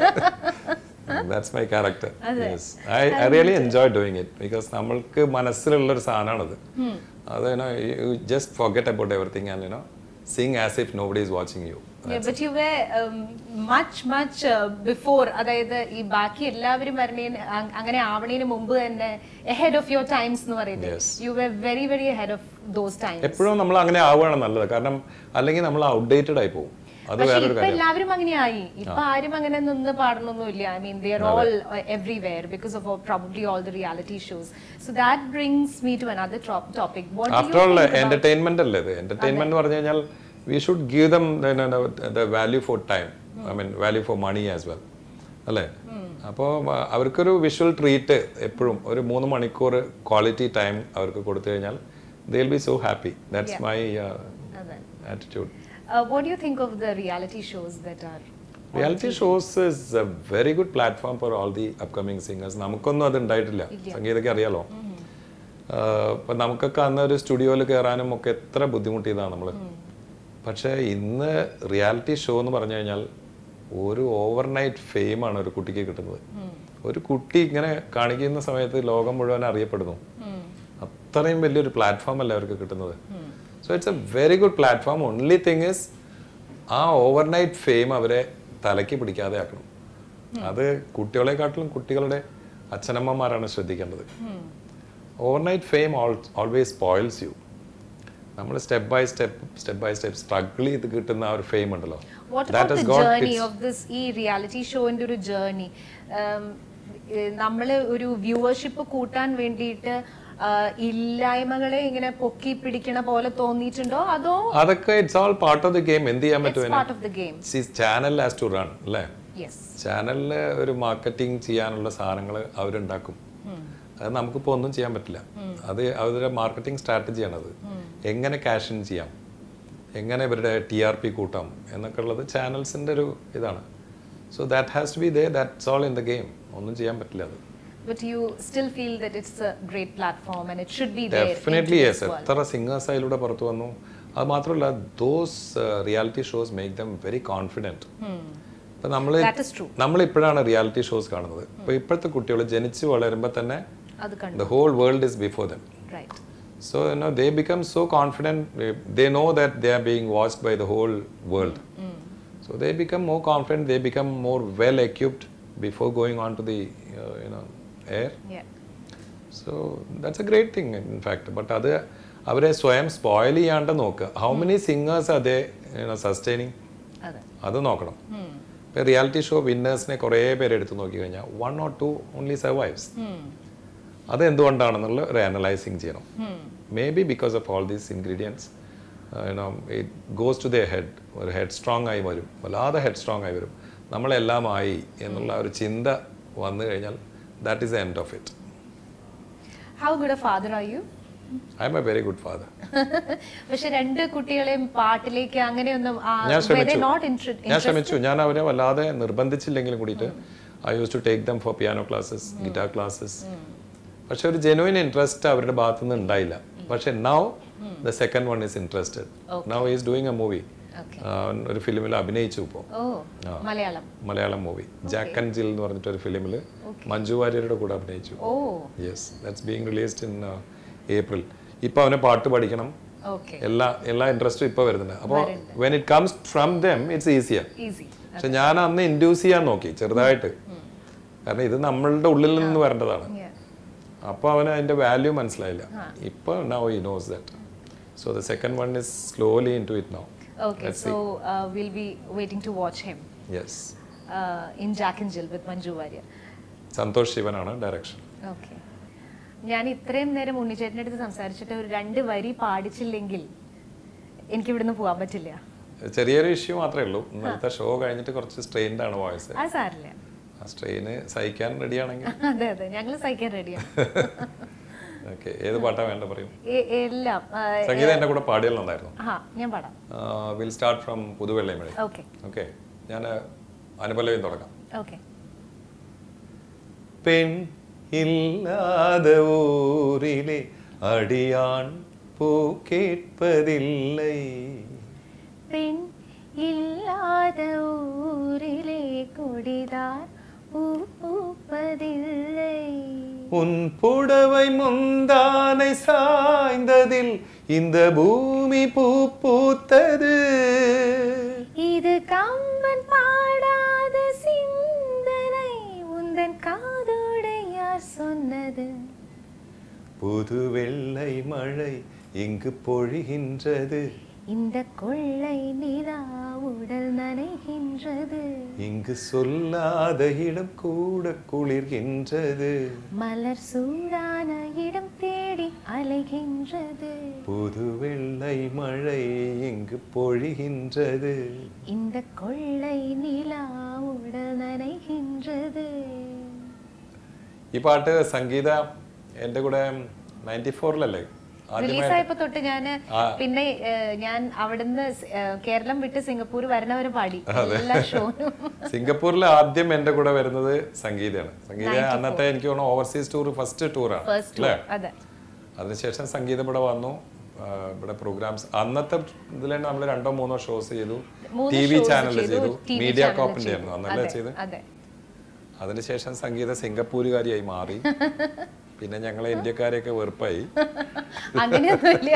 that's my character I I really enjoy doing it because നമ്മൾക്ക് മനസ്സിലുള്ള ഒരു സാധനമാണത് അത് you just forget about everything and you know sing as if nobody is watching you but you were much much before അതായത് ഈ ബാക്കി എല്ലാവരും വരണേന് അ- അങ്ങനെ ആവണേന് മുമ്പ് തന്നെ എഹെഡ് ഓഫ് യുവർ ടൈംസ് എന്ന് പറയുന്നത് Yes. You were very very ahead of those times എപ്പോഴും നമ്മൾ അങ്ങനെ ആവുകയാണ് നല്ലത് കാരണം അല്ലെങ്കിൽ നമ്മൾ ഔട്ട്ഡേറ്റഡ് ആയി പോകും അത് പക്ഷെ വേറൊരു ഇപ്പൊ കാര്യം എല്ലാവരും അങ്ങനെയായി ഇപ്പൊ ആരും അങ്ങനെ നിന്ന് പാടണമൊന്നുമില്ല I mean they are all everywhere because of probably all the reality shows so that brings me to another topic after all entertainment അല്ലേ ഇത് എന്റർടൈൻമെന്റ് എന്ന് പറഞ്ഞു കഴിഞ്ഞാൽ we should give them the value for time I mean value for money as well അല്ലേ അപ്പോൾ അവർക്കൊരു visual treat എപ്പോഴും ഒരു മൂന്ന് മണിക്കൂർ ക്വാളിറ്റി ടൈം അവർക്ക് കൊടുത്തു കഴിഞ്ഞാൽ they will be so happy that's my അതെ attitude what you think of the reality shows that are reality shows is a very good platform for all the upcoming singers നമുക്കൊന്നും അത് ഉണ്ടായിട്ടില്ല സംഗീതമൊക്കെ അറിയാലോ ആഹ് ഇപ്പൊ നമുക്കൊക്കെ അന്ന് ഒരു സ്റ്റുഡിയോയിൽ കയറാനും ഒക്കെ എത്ര ബുദ്ധിമുട്ടിയതാണ് നമ്മൾ പക്ഷേ ഇന്ന് റിയാലിറ്റി ഷോ എന്ന് പറഞ്ഞു കഴിഞ്ഞാൽ ഒരു ഓവർനൈറ്റ് ഫെയിമാണ് ഒരു കുട്ടിക്ക് കിട്ടുന്നത് ഒരു കുട്ടി ഇങ്ങനെ കാണിക്കുന്ന സമയത്ത് ലോകം മുഴുവൻ അറിയപ്പെടുന്നു അത്രയും വലിയൊരു പ്ലാറ്റ്ഫോം അല്ലേ അവർക്ക് കിട്ടുന്നത് so it's a very good platform only thing is uh overnight fame അവരെ തലയ്ക്ക് പിടിക്കാതെ ആക്കണം അത് കുട്ടികളെക്കാട്ടിലും കുട്ടികളുടെ അച്ഛനമ്മമാരാണ് ശ്രദ്ധിക്കേണ്ടത് overnight fame always spoils you നമ്മൾ step by step step by step struggle ചെയ്ത് കിട്ടുന്ന ആ ഒരു ഫെയിം ഉണ്ടല്ലോ what That about has the got journey its- of this ഈ റിയാലിറ്റി ഷോന്റെ ഒരു ജേർണി നമ്മൾ ഒരു വ്യൂവർഷിപ്പ് കൂട്ടാൻ വേണ്ടിയിട്ട് ആ, ഇല്ലായ്മകളെ ഇങ്ങനെ പൊക്കി പിടിക്കണ പോലെ തോന്നിയിട്ടുണ്ടോ അതോ അതൊക്കെ it's all part of the game എന്ത് ചെയ്യാൻ പറ്റും part of the game channel has to run അല്ലേ യെസ് ചാനലിൽ ഒരു മാർക്കറ്റിംഗ് ചെയ്യാനുള്ള സാധനങ്ങൾ അവരുണ്ടാക്കും അത് നമുക്കിപ്പോൾ ഒന്നും ചെയ്യാൻ പറ്റില്ല അത് അവരുടെ മാർക്കറ്റിംഗ് സ്ട്രാറ്റജിയാണത് എങ്ങനെ ക്യാഷ് ഇൻ ചെയ്യാം എങ്ങനെ ഇവരുടെ ടി ആർ പി കൂട്ടാം എന്നൊക്കെ ഉള്ളത് ചാനൽസിൻ്റെ ഒരു ഇതാണ് so that has to be they that's all in the game ഒന്നും ചെയ്യാൻ പറ്റില്ല അത് but you still feel that it's a great platform and it should be there definitely yes എത്ര സിംഗേഴ്സ് അതിലൂടെ പുറത്തു വന്നു അത് മാത്രമല്ല those reality shows make them very confident ഇപ്പം നമ്മൾ ദാറ്റ് ഇസ് ട്രൂ നമ്മൾ ഇപ്പോഴാണ് റിയാലിറ്റി ഷോസ് കാണുന്നത് ഇപ്പോൾ ഇപ്പോഴത്തെ കുട്ടികൾ ജനിച്ച് വളരുമ്പോൾ തന്നെ അത് കണ്ടു the whole world is before them right So you know they become so confident. eh, They know that they are being watched by the whole world. So they become more confident. They become more well equipped before going on to the uh, you know air. So that's a great thing in fact. But അത് അവരെ സ്വയം spoil ചെയ്യാണ്ട് നോക്കുക how many singers അതേ sustaining അതെ അത് നോക്കണം ഇപ്പം റിയാലിറ്റി ഷോ വിന്നേഴ്സിനെ കുറേ പേര് എടുത്ത് നോക്കി കഴിഞ്ഞാൽ one or two only survives അത് എന്തുകൊണ്ടാണെന്നുള്ള ഒരു അനലൈസിങ് ചെയ്യണം may be because of all these ingredients you know it goes to the head ഒരു ഹെഡ് സ്ട്രോങ് ആയി വരും വല്ലാതെ ഹെഡ് സ്ട്രോങ് ആയി വരും നമ്മളെല്ലാം ആയി എന്നുള്ള ഒരു ചിന്ത വന്നു കഴിഞ്ഞാൽ that is the end of it how good a father are you I am a very good father പക്ഷെ രണ്ട് കുട്ടികളെയും പാട്ടിലേക്ക് അങ്ങനെയൊന്നും ഞാൻ ശ്രമിച്ചു നോട്ട് ഞാൻ ശ്രമിച്ചു ഞാൻ അവരെ വല്ലാതെ നിർബന്ധിച്ചില്ലെങ്കിലും കൂടിയിട്ട് I use to take them for piano classes guitar classes പക്ഷെ ഒരു ജെനുവിൻ ഇൻട്രസ്റ്റ് അവരുടെ ഭാഗത്തു നിന്ന് ഉണ്ടായില്ല പക്ഷെ now the second one is interested now is doing a movie Okay. ഒരു ഫിലിമിൽ അഭിനയിച്ചു ഇപ്പോൾ ഓ Malayalam Malayalam movie Jack and Jill എന്ന് പറഞ്ഞിട്ട് ഒരു ഫിലിമിൽ മഞ്ജു വാര്യരുടെ കൂടെ അഭിനയിച്ചു oh yes that's being released in April ഇപ്പൊ അവനെ പാട്ട് പഠിക്കണം ഓക്കെ എല്ലാ എല്ലാ ഇൻട്രസ്റ്റും ഇപ്പൊ വരുന്നുണ്ട് അപ്പോൾ when it comes from them it's easier easy പക്ഷെ ഞാൻ അന്ന് ഇൻഡ്യൂസ് ചെയ്യാൻ നോക്കി ചെറുതായിട്ട് കാരണം ഇത് നമ്മളുടെ ഉള്ളിൽ നിന്ന് വരേണ്ടതാണ് അപ്പോൾ അവന് അതിന്റെ വാല്യൂ മനസ്സിലായില്ല ഇപ്പൊ now he knows that so the second one is slowly into it now okay so will be waiting to watch him yes in Jack and Jill with Manju Warrier Santosh ശിവനാണ് ഡയറക്ഷൻ ഓക്കെ ഞാൻ ഇത്രയും നേരം ഉണ്ണിച്ചേട്ടൻ്റെ അടുത്ത് സംസാരിച്ചിട്ട് ഒരു രണ്ട് വരി പാടിച്ചില്ലെങ്കിൽ എനിക്ക് ഇവിടുന്ന് പോകാൻ പറ്റില്ല ചെറിയൊരു ഇഷ്യൂ മാത്രമേ ഉള്ളൂ ഇന്നലത്തെ ഷോ കഴിഞ്ഞിട്ട് കുറച്ച് സ്ട്രെയിൻഡ് ആണ് വോയിസ് അത് സാരില്ല ആ സ്ട്രെയിന് സഹിക്കാൻ റെഡിയാണെങ്കിൽ അതെ അതെ ഞങ്ങൾ സഹിക്കാൻ റെഡിയാണ് ഓക്കെ ഏത് പാട്ടാ വേണ്ട പറയും എല്ലാം ആ, സംഗീതം എൻ്റെ കൂടെ പാടിയാൽ നന്നായിരുന്നു ആ ഞാൻ പാടാം വിൽ സ്റ്റാർട്ട് ഫ്രം പുതുവെള്ളയമഴി ഓക്കെ ഓക്കെ ഞാൻ അനുപല്ലവയും തുടങ്ങാം ഓക്കെ പെൺ ഇല്ലാத ஊரிலே அடியான் பூ கேட்பதில்லை പെൺ ഇല്ലാതെ உன் புடவை முந்தானை சாய்ந்ததில் இந்த பூமி பூ பூத்தது இது கம்பன் பாடாத சிந்தனை உந்தன் காதோடு யார் சொன்னது புது வெள்ளை மழை இங்கு பொழிகின்றது இந்த கொள்ளை நிலா உடல் நனைகின்றது இங்கு சொல்லாத இடம் கூட குளிர்கின்றது மலர் சூடான இடம் தேடி அலைகின்றது புது வெள்ளை மழை இங்கு பொழிகின்றது இந்த கொள்ளை நிலா ഉടൽ നനയ്கின்றது ഈ പാട്ട് സംഗീത എൻ്റെ കൂടെ നയൻറ്റി ഫോറിലല്ലേ റിലീസായപ്പോ തൊട്ട് ഞാന് പിന്നെ ഏഹ്, ഞാൻ അവിടുന്ന് സ്- ഏഹ്, കേരളം വിട്ട് സിംഗപ്പൂർ വരണവരെ പാടി എല്ലാ ഷോനും സിംഗപ്പൂരിൽ ആദ്യം എൻ്റെ കൂടെ വരുന്നത് സംഗീതയാണ് സംഗീത അന്നത്തെ എനിക്ക് തോന്നുന്നു ഓവർസീസ് ടൂർ ഫസ്റ്റ് ടൂറാണ് ഫസ്റ്റ് അല്ലേ അതെ അതിനുശേഷം സംഗീതം ഇവിടെ വന്നു ആ, ഇവിടെ പ്രോഗ്രാംസ് അന്നത്തെ ഇതിൽ തന്നെ നമ്മൾ രണ്ടോ മൂന്നോ ഷോസ് ചെയ്തു മൂന്ന് ടി വി shows ചാനലിൽ ചെയ്തു, ചെയ്തു TV മീഡിയ channel കോപ്പിന്റെ ചെയ്തു. ആയിരുന്നു അന്നല്ലേ അതെ, ചെയ്ത് അതെ അതിനുശേഷം സംഗീത സിംഗപ്പൂരുകാരിയായി മാറി പിന്നെ ഞങ്ങളെ ഇന്ത്യക്കാരെയൊക്കെ വെറുപ്പായി അങ്ങനെയൊന്നുമില്ല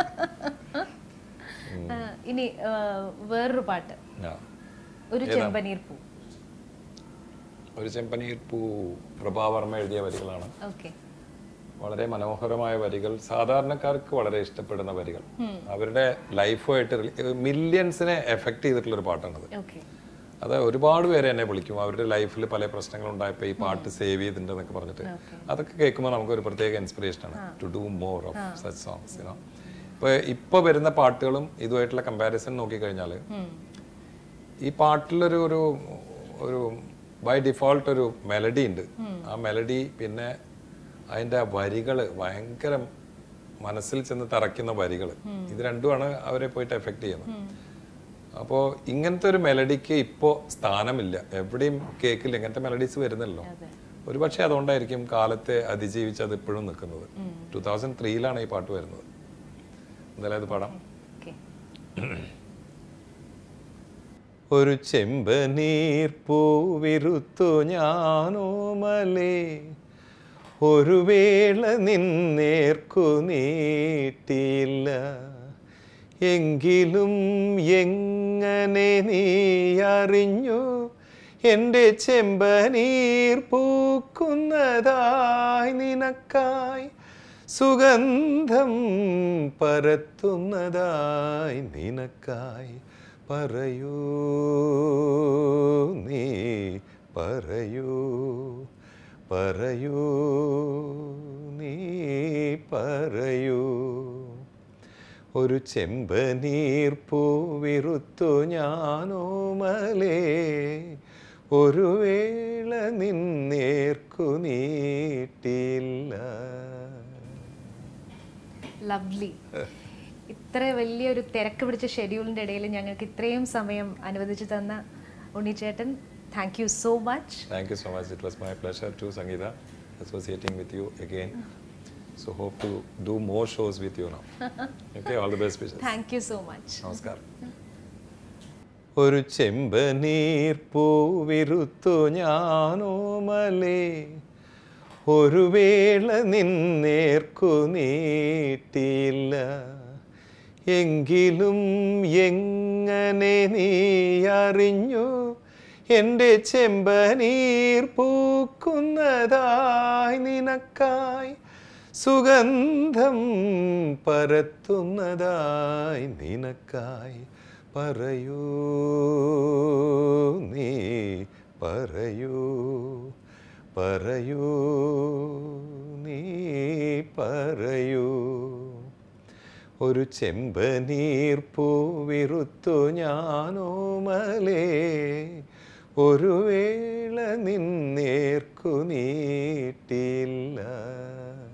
ആ, ഇനി ഏഹ്, വേറൊരു പാട്ട് ആ. ഒരു ചെമ്പനീർ പൂ ഒരു ചെമ്പനീർ പൂ പ്രഭാവർമ്മ എഴുതിയ വരികളാണ് ഓക്കെ വളരെ മനോഹരമായ വരികൾ സാധാരണക്കാർക്ക് വളരെ ഇഷ്ടപ്പെടുന്ന വരികൾ അവരുടെ ലൈഫുമായിട്ട് മില്യൺസിനെ എഫക്ട് ചെയ്തിട്ടുള്ള ഒരു പാട്ടാണത് ഓക്കെ അത് ഒരുപാട് പേര് എന്നെ വിളിക്കും അവരുടെ ലൈഫിൽ പല പ്രശ്നങ്ങൾ ഉണ്ടായപ്പോൾ ഈ പാട്ട് സേവ് ചെയ്തിട്ടുണ്ടെന്നൊക്കെ പറഞ്ഞിട്ട് അതൊക്കെ കേൾക്കുമ്പോൾ നമുക്ക് ഒരു പ്രത്യേക ഇൻസ്പിറേഷൻ ആണ് to do more of such songs you know ഇപ്പോൾ ഇപ്പോൾ വരുന്ന പാട്ടുകളും ഇതുമായിട്ടുള്ള കമ്പാരിസൺ നോക്കിക്കഴിഞ്ഞാൽ ഈ പാട്ടിലൊരു ഒരു ഒരു ബൈ ഡിഫോൾട്ട് ഒരു മെലഡി ഉണ്ട് ആ മെലഡി പിന്നെ അതിൻ്റെ ആ വരികൾ ഭയങ്കര മനസ്സിൽ ചെന്ന് തറയ്ക്കുന്ന വരികൾ ഇത് രണ്ടുമാണ് അവരെ പോയിട്ട് എഫക്റ്റ് ചെയ്യുന്നത് അപ്പോൾ ഇങ്ങനത്തെ ഒരു മെലഡിക്ക് ഇപ്പോൾ സ്ഥാനമില്ല എവിടെയും കേക്കില്ല ഇങ്ങനത്തെ മെലഡീസ് വരുന്നല്ലോ ഒരുപക്ഷെ അതുകൊണ്ടായിരിക്കും കാലത്തെ അതിജീവിച്ച് അത് ഇപ്പോഴും നിൽക്കുന്നത് ടൂ തൗസൻഡ് ത്രീയിലാണ് ഈ പാട്ട് വരുന്നത് എന്തായാലും അത് പാടാം ഓക്കെ ഒരു ചെമ്പനീർ പൂവിരുത്തു ഞാനോമലേ ഒരു വേള നിന്നേർക്കു നീട്ടിയില്ല എങ്കിലും എങ്ങനെ നീ അറിഞ്ഞു എൻ്റെ ചെമ്പനീർ പൂക്കുന്നതായി നിനക്കായി സുഗന്ധം പരത്തുന്നതായി നിനക്കായി പറയൂ നീ പറയൂ പറയൂ നീ പറയൂ ഒരു ചെമ്പനീർ പൂവിറുത്തു ഞാനോമലേ ഒരു വേള നിന്നേർക്കു നീട്ടില്ല ലവ്ലി ഇത്ര വലിയൊരു തിരക്ക് പിടിച്ച ഷെഡ്യൂളിന്റെ ഇടയിൽ ഞങ്ങൾക്ക് ഇത്രയും സമയം അനുവദിച്ചു തന്ന ഉണ്ണിച്ചേട്ടൻ thank you so much Thank you so much. It was my pleasure to Sangeeta associating with you again. So hope to do more shows with you now. Okay, all the best wishes. Thank you so much നമസ്കാരം ഒരു ചെമ്പനീർ പൂവിരുത്തു ഞാനോമലേ ഒരു വേള നിന്നേർക്കു നീട്ടിയില്ല എങ്കിലും എങ്ങനെ നീ അറിഞ്ഞു എൻ്റെ ചെമ്പനീർ പൂക്കുന്നതായി നിനക്കായി സുഗന്ധം പരത്തുന്നതായി നിനക്കായി പറയൂ നീ പറയൂ പറയൂ നീ പറയൂ ഒരു ചെമ്പനീർ പൂവിറുത്തു ഞാനോമലേ ഒരു വേള നിന്നേർക്കു നീട്ടില്ല